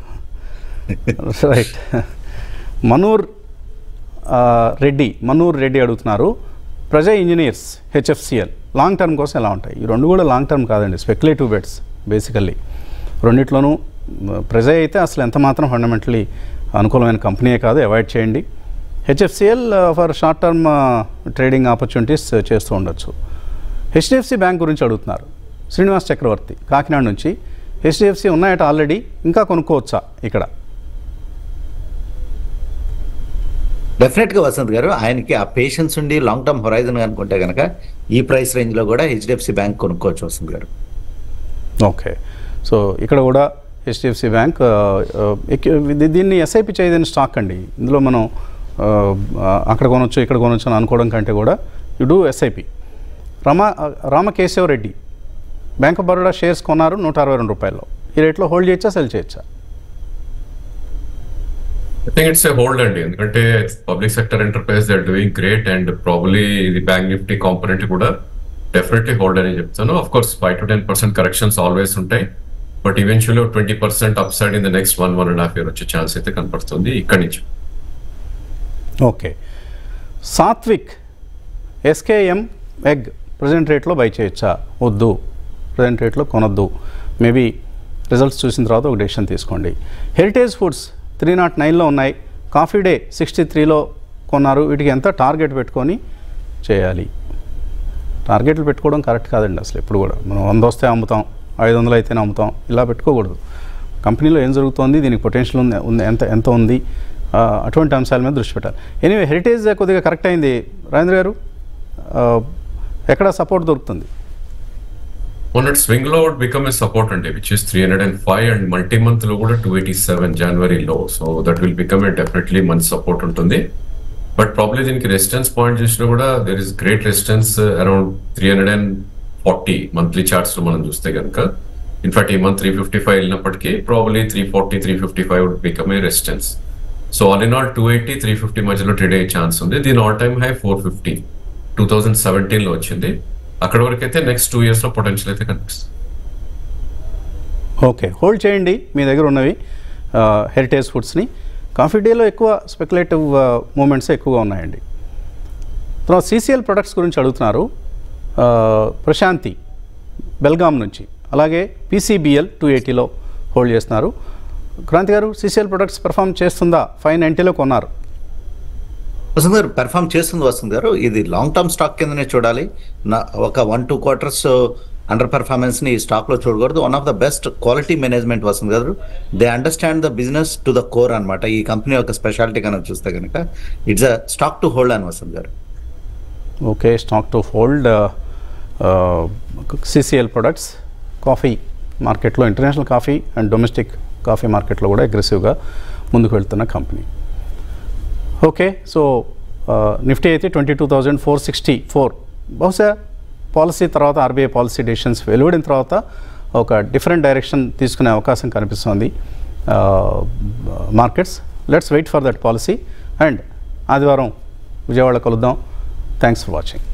[SPEAKER 1] రైట్ మనూర్ ఆ, రెడ్డి మనూర్ రెడ్డి అడుగుతున్నారు ప్రజా ఇంజనీర్స్ హెచ్ఎఫ్సిఎల్ లాంగ్ టర్మ్ కోసం ఎలా ఉంటాయి ఈ రెండు కూడా లాంగ్ టర్మ్ కాదండి స్పెక్యులేటివ్ బెట్స్ బేసికల్లీ రెండిట్లోనూ మ, ప్రజా అయితే అసలు ఎంత మాత్రం ఫండమెంటలీ అనుకూలమైన కంపెనీయే కాదు అవాయిడ్ చేయండి HFCL for short term trading opportunities చేస్తూ ఉండొచ్చు హెచ్డిఎఫ్సి బ్యాంక్ గురించి అడుగుతున్నారు శ్రీనివాస్ చక్రవర్తి కాకినాడ నుంచి హెచ్డిఎఫ్సి ఉన్నాయట ఆల్రెడీ ఇంకా కొనుక్కోవచ్చా ఇక్కడ
[SPEAKER 2] డెఫినెట్ గా వసంత్ గారు ఆయనకి ఆ పేషెన్స్ ఉండి లాంగ్ టర్మ్ హొరైజన్ అనుకుంటే కనుక ఈ ప్రైస్ రేంజ్ లో కూడా హెచ్డిఎఫ్సి బ్యాంక్ కొనుక్కోవచ్చు వసంత్ గారు
[SPEAKER 1] ఓకే సో ఇక్కడ కూడా హెచ్డిఎఫ్సి బ్యాంక్ ఆ, ఆ, ఎక్కి- ఇది- దీన్ని ఎస్ఐపి చేయదని స్టాక్ అండి ఇందులో మనం ఆ, ఆ, అక్కడ కొనొచ్చు ఇక్కడ కొనొచ్చు అని అనుకోవడం కంటే కూడా you do SIP Rama Ramakeshava Reddy bank of Baroda shares కొన్నారు నూట అరవై రెండు రూపాయల్లో ఈ రేట్లో హోల్డ్ చేయొచ్చా సెల్ చేయొచ్చా
[SPEAKER 3] I think it's a hold అండి ఎందుకంటే public sector enterprise they doing great and probably ఇది బ్యాంక్ నిఫ్టీ కాంపోనెంట్ కూడా డెఫినెట్లీ హోల్డ్ అని చెప్తాను of course five to ten percent corrections always ఉంటాయి but eventually twenty percent upside in the next one one and half year వచ్చే chance అయితే కనపడుతుంది ఇక్కడి నుంచి
[SPEAKER 1] okay Sathvik SKM egg present రేట్లో బై చేయొచ్చా వద్దు ప్రజెంట్ రేట్లో కొనొద్దు మేబీ రిజల్ట్స్ చూసిన తర్వాత ఒక డెసిషన్ తీసుకోండి హెరిటేజ్ ఫుడ్స్ త్రీ నాట్ నైన్లో ఉన్నాయి కాఫీ డే సిక్స్టీ త్రీలో కొన్నారు వీటికి ఎంత టార్గెట్ పెట్టుకొని చేయాలి టార్గెట్లు పెట్టుకోవడం కరెక్ట్ కాదండి అసలు ఎప్పుడు కూడా మనం వంద వస్తే అమ్ముతాం ఐదు వందలు అయితేనే అమ్ముతాం ఇలా పెట్టుకోకూడదు కంపెనీలో ఏం జరుగుతోంది దీనికి పొటెన్షియల్ ఉంది ఉంది ఎంత ఎంత ఉంది ఆ, అటువంటి అంశాల మీద దృష్టి పెట్టాలి ఎనీవే హెరిటేజ్ కొద్దిగా కరెక్ట్ అయింది రాజేంద్ర గారు ఆ, ఎక్కడ సపోర్ట్ దొరుకుతుంది
[SPEAKER 3] వన్ అట్ స్వింగ్ లో వుడ్ బికమ్ ఏ సపోర్ట్ అండి which is three hundred and five and multi month లో కూడా టూ ఎయిటీ సెవెన్ జనవరిలో so that will become a definitely మంచి సపోర్ట్ ఉంటుంది బట్ ప్రాబ్లీ దీనికి రెసిస్టెన్స్ పాయింట్ చూసినా కూడా there is great resistance around three hundred and forty monthly charts లో మనం చూస్తే కనుక ఇన్ఫాక్ట్ ఈ మంత్ త్రీ ఫిఫ్టీ ఫైవ్ వెళ్ళినప్పటికీ probably three forty three fifty five would become a resistance so all in all two eighty three fifty మధ్యలో trade అయ్యే chance ఉంది దీని all time high four fifty two thousand seventeen లో వచ్చింది అక్కడ వరకు అయితే నెక్స్ట్ టూ ఇయర్స్ లో పొటెన్షియల్ అయితే కనిపిస్తుంది
[SPEAKER 1] ఓకే హోల్డ్ చేయండి మీ దగ్గర ఉన్నవి హెరిటేజ్ ఫుడ్స్ని కాఫీ డేలో ఎక్కువ స్పెక్యులేటివ్ మూమెంట్స్ ఎక్కువగా ఉన్నాయండి తర్వాత సీసీఎల్ ప్రొడక్ట్స్ గురించి అడుగుతున్నారు ఆ, ప్రశాంతి బెల్గాం నుంచి అలాగే పీసీబీఎల్ టూ ఎయిటీలో హోల్డ్ చేస్తున్నారు Kranti garu CCL products perform చేస్తుందా ఫైవ్ నైంటీలో కొన్నారు
[SPEAKER 2] వసంత్ గారు పెర్ఫామ్ చేస్తుంది వసంత్ గారు ఇది లాంగ్ టర్మ్ స్టాక్ కిందనే చూడాలి నా ఒక one two quarters under performance ని ఈ స్టాక్ లో చూడకూడదు one of the best quality management Vasanth గారు they understand the business to the core అన్నమాట ఈ కంపెనీ యొక్క స్పెషాలిటీ కనుక చూస్తే కనుక it's a stock to hold అని వసంత్ గారు
[SPEAKER 1] okay stock to hold CCL products coffee మార్కెట్లో international coffee and domestic coffee మార్కెట్లో కూడా అగ్రెసివ్గా ముందుకు వెళ్తున్న కంపెనీ ఓకే సో నిఫ్టీ అయితే twenty two thousand four sixty four బహుశా పాలసీ తర్వాత ఆర్బీఐ పాలసీ డెసిషన్స్ వెలువడిన తర్వాత ఒక డిఫరెంట్ డైరెక్షన్ తీసుకునే అవకాశం కనిపిస్తోంది markets let's wait for that policy and ఆదివారం విజయవాడ కలుద్దాం థ్యాంక్స్ ఫర్ వాచింగ్